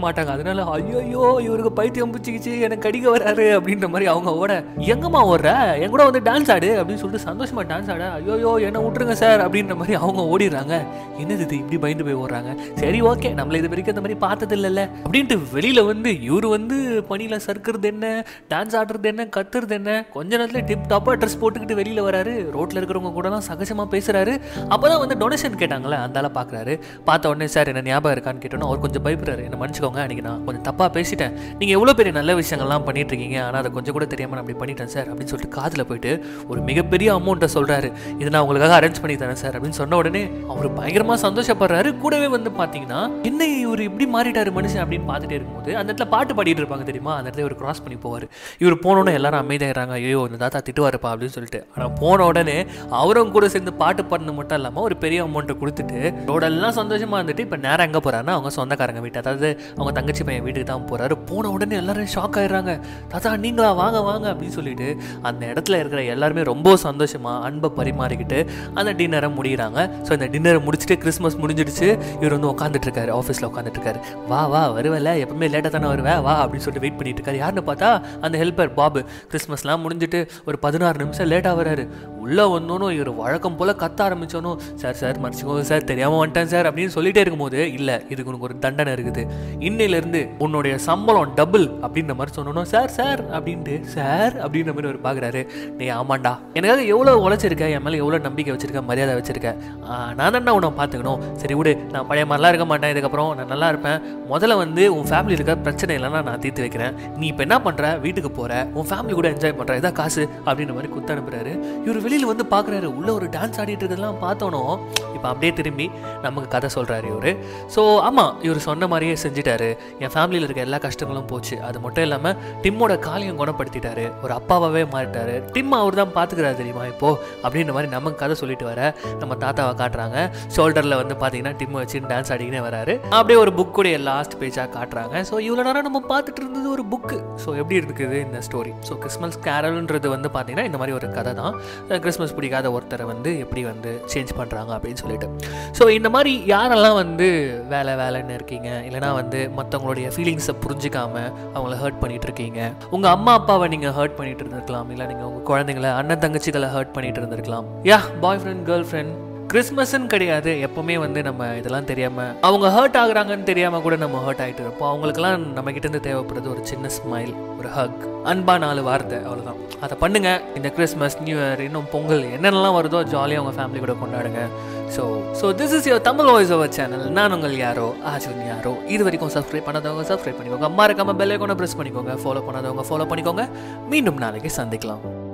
S1: மாட்டாங்க அதனால ஐயோ இவருக்கு பைத்தியம் பிடிச்சிக்கிச்சு எனக்கு கடிக்க வராரு அப்படின்ற மாதிரி அவங்க ஓட எங்கம்மா ஓடுற என் கூட வந்து டான்ஸ் ஆடு அப்படின்னு சொல்லிட்டு சந்தோஷமா டான்ஸ் ஆட ஐயோ என்ன விட்டுருங்க சார் அப்படின்ற மாதிரி அவங்க ஓடிடுறாங்க என்னது இது இப்படி பயந்து போய் ஓடுறாங்க சரி ஓகே நம்மள இது வரைக்கும் அந்த மாதிரி பார்த்தது இல்லைல்ல அப்படின்ட்டு வெளியில வந்து இவரு வந்து பனியில சறுக்கிறது என்ன டான்ஸ் ஆடுறது என்ன கத்துறது என்ன கொஞ்ச நேரத்துல டிப் டாப்பா ட்ரெஸ் போட்டுக்கிட்டு வெளியில வராரு ரோட்ல இருக்கிறவங்க கூடலாம் சகஜமா பேசுறாரு அப்பதான் வந்து டொனேஷன் கேட்டாங்களே அந்தால பாக்குறாரு பார்த்த உடனே சார் என்ன ஞாபகம் இருக்கான்னு கேட்டோன்னா அவர் கொஞ்சம் பயப்படுறாரு என்ன மன்னிச்சுக்கோங்க அன்னைக்கு நான் கொஞ்சம் தப்பா பேசிட்டேன் நீங்க எவ்வளவு பெரிய நல்ல விஷயங்கள்லாம் பண்ணிட்டு இருக்கீங்க ஆனா அதை கொஞ்சம் கூட தெரியாம நான் அப்படி பண்ணிட்டேன் சார் அப்படின்னு சொல்லிட்டு காதுல போயிட்டு ஒரு மிகப்பெரிய அமௌண்ட்டை சொல்றாரு இதை நான் உங்களுக்காக அரேஞ்ச் பண்ணி தரேன் சார் அப்படின்னு சொன்ன உடனே அவர் பயங்கரமா சந்தோஷப்படுறாரு கூடவே வந்து பாத்தீங்கன்னா என்ன இவர் இப்படி மாறிட்டாரு மனுஷன் அப்படின்னு பார்த்துட்டே இருக்கும்போது அந்த இடத்துல பாட்டு பாடிட்டு இருப்பாங்க தெரியுமா அந்த இடத்துல இவர் கிராஸ் பண்ணி போவார் இவர் போனோடனே எல்லாரும் அமைதியாகிறாங்க ஐயோ இந்த தாத்தா திட்டுவாருப்பா அப்படின்னு சொல்லிட்டு ஆனால் போன உடனே அவரும் கூட சேர்ந்து பாட்டு பாடினது மட்டும் இல்லாமல் ஒரு பெரிய அமௌண்ட்டை கொடுத்துட்டு ரோடெல்லாம் சந்தோஷமா இருந்துட்டு இப்போ நேரம் எங்கே போறாருன்னா அவங்க சொந்தக்காரங்க வீட்டு அதாவது அவங்க தங்கச்சி பையன் வீட்டுக்கு தான் போறாரு போன உடனே எல்லாரும் ஷாக் ஆயிடுறாங்க தாத்தா நீங்களா வாங்க வாங்க அப்படின்னு சொல்லிட்டு அந்த இடத்துல இருக்கிற எல்லாருமே ரொம்ப சந்தோஷமா அன்பை பரிமாறிக்கிட்டு அந்த டின்னரை முடிகிறாங்க ஸோ இந்த டின்னரை முடிச்சுட்டு கிறிஸ்மஸ் முடிஞ்சிடுச்சு இவர் வந்து உட்காந்துட்டு இருக்காரு ஆஃபீஸில் உட்காந்துட்டு இருக்காரு வா வா வருவல எப்பவுமே லேட்டாக தானே வருவேன் வா அப்படின்னு சொல்லிட்டு வெயிட் பண்ணிட்டு இருக்காரு யாருன்னு பார்த்தா அந்த ஹெல்ப்பர் பாபு கிறிஸ்மஸ்லாம் முடிஞ்சிட்டு ஒரு பதினாறு நிமிஷம் லேட்டாக வராரு உள்ளே வந்தோனும் இவர் வழக்கம் போல் கத்த ஆரம்பிச்சோனும் சார் சார் மன்னிச்சுக்கோங்க சார் தெரியாமல் வந்துட்டேன் சார் அப்படின்னு சொல்லிட்டே இருக்கும்போது இல்லை இதுக்கு உனக்கு ஒரு தண்டனை இருக்குது இன்னையிலேருந்து உன்னுடைய சம்பளம் டபுள் அப்படின்ற மாதிரி சொன்னோம் சார் சார் அப்படின்ட்டு சார் அப்படின்ற மாதிரி அவர் பார்க்குறாரு நீ ஆமாண்டா எனக்காக எவ்வளோ உழைச்சிருக்க என் மேலே எவ்வளோ நம்பிக்கை வச்சிருக்க மரியாதை வச்சிருக்க ஆ, நான் தானே உன்னை பார்த்துக்கணும் சரி விடு நான் பழைய மாதிரிலாம் இருக்க மாட்டேன் இதுக்கப்புறம் நான் நல்லா இருப்பேன் முதல்ல வந்து உன் ஃபேமிலி இருக்க பிரச்சனை இல்லைன்னா நான் தீர்த்து வைக்கிறேன் நீ இப்போ என்ன பண்ணுற வீட்டுக்கு போகிற உன் ஃபேமிலி கூட என்ஜாய் பண்ணுற இதான் காசு அப்படின்ற மாதிரி குத்து அனுப்புறாரு இவர் வெளியில் வந்து பார்க்குறாரு உள்ள ஒரு டான்ஸ் ஆடிட்டு இருக்கிறதெல்லாம் பார்த்தோனோ இப்போ அப்படியே திரும்பி நமக்கு கதை சொல்கிறாரு இவர் ஸோ ஆமாம் இவர் சொன்ன மாதிரியே செஞ்சுட்டாரு என் ஃபேமிலியில் இருக்க எல்லா கஷ்டங்களும் போச்சு அது மட்டும் இல்லாமல் டிம்மோட காலையும் குணப்படுத்திட்டாரு ஒரு அப்பாவாகவே மாறிட்டாரு டிம் அவர் தான் பார்த்துக்கிறாரு தெரியுமா இப்போ அப்படின்ற மாதிரி நமக்கு கதை சொல்லிட்டு வர நம்ம தாத்தாவை காட்டுறாங்க ஷோல்டரில் வந்து பார்த்தீங்கன்னா டிம் வச்சு டான்ஸ் ஆடிக்கினே வராரு அப்படியே ஒரு புக்குடைய லாஸ்ட் பேஜாக காட்டுறாங்க ஸோ இவ்வளோ நேரம் நம்ம பார்த்துட்டு இருந்தது ஒரு புக்கு ஸோ எப்படி இருக்குது இந்த ஸ்டோரி ஸோ கிறிஸ்மஸ் கேரல்ன்றது வந்து பார்த்தீங்கன்னா இந்த மாதிரி ஒரு கதை தான் அஹ் கிறிஸ்மஸ் பிடிக்காத ஒருத்தரை வந்து எப்படி வந்து சேஞ்ச் பண்ணுறாங்க அப்படின்னு சொல்லிட்டு ஸோ இந்த மாதிரி யாரெல்லாம் வந்து வேலை வேலைன்னு இருக்கீங்க இல்லைனா வந்து மற்றவங்களுடைய ஃபீலிங்ஸை புரிஞ்சிக்காம அவங்கள ஹர்ட் பண்ணிட்டு இருக்கீங்க உங்கள் அம்மா அப்பாவை நீங்கள் ஹர்ட் பண்ணிட்டு இருந்திருக்கலாம் இல்லை நீங்கள் உங்கள் குழந்தைங்கள அண்ணன் தங்கச்சிகளை ஹர்ட் பண்ணிட்டு இருந்திருக்கலாம் யா பாய் ஃப்ரெண்ட் கேர்ள் ஃப்ரெண்ட் கிறிஸ்மஸ்ன்னு கிடையாது எப்பவுமே வந்து நம்ம இதெல்லாம் தெரியாம அவங்க ஹர்ட் ஆகுறாங்கன்னு தெரியாம கூட நம்ம ஹர்ட் ஆயிட்டு இருப்போம் அவங்களுக்குலாம் நம்ம கிட்ட இருந்து தேவைப்படுறது ஒரு சின்ன ஸ்மைல் ஒரு ஹக் அன்பா நாலு வார்த்தை அவ்வளவுதான் அதை பண்ணுங்க இந்த கிறிஸ்மஸ் நியூ இயர் இன்னும் பொங்கல் என்னென்னலாம் வருதோ ஜாலியாக உங்க ஃபேமிலி கூட கொண்டாடுங்க so so this is your Tamil voice over channel நான் உங்கள் யாரோ ஆஜுன் யாரோ இது வரைக்கும் சப்ஸ்கிரைப் பண்ணாதவங்க சப்ஸ்கிரைப் பண்ணிக்கோங்க மறக்காம பெல் ஐக்கானை ப்ரெஸ் பண்ணிக்கோங்க ஃபாலோ பண்ணாதவங்க ஃபாலோ பண்ணிக்கோங்க மீண்டும் நாளைக்கு சந்திக்கலாம்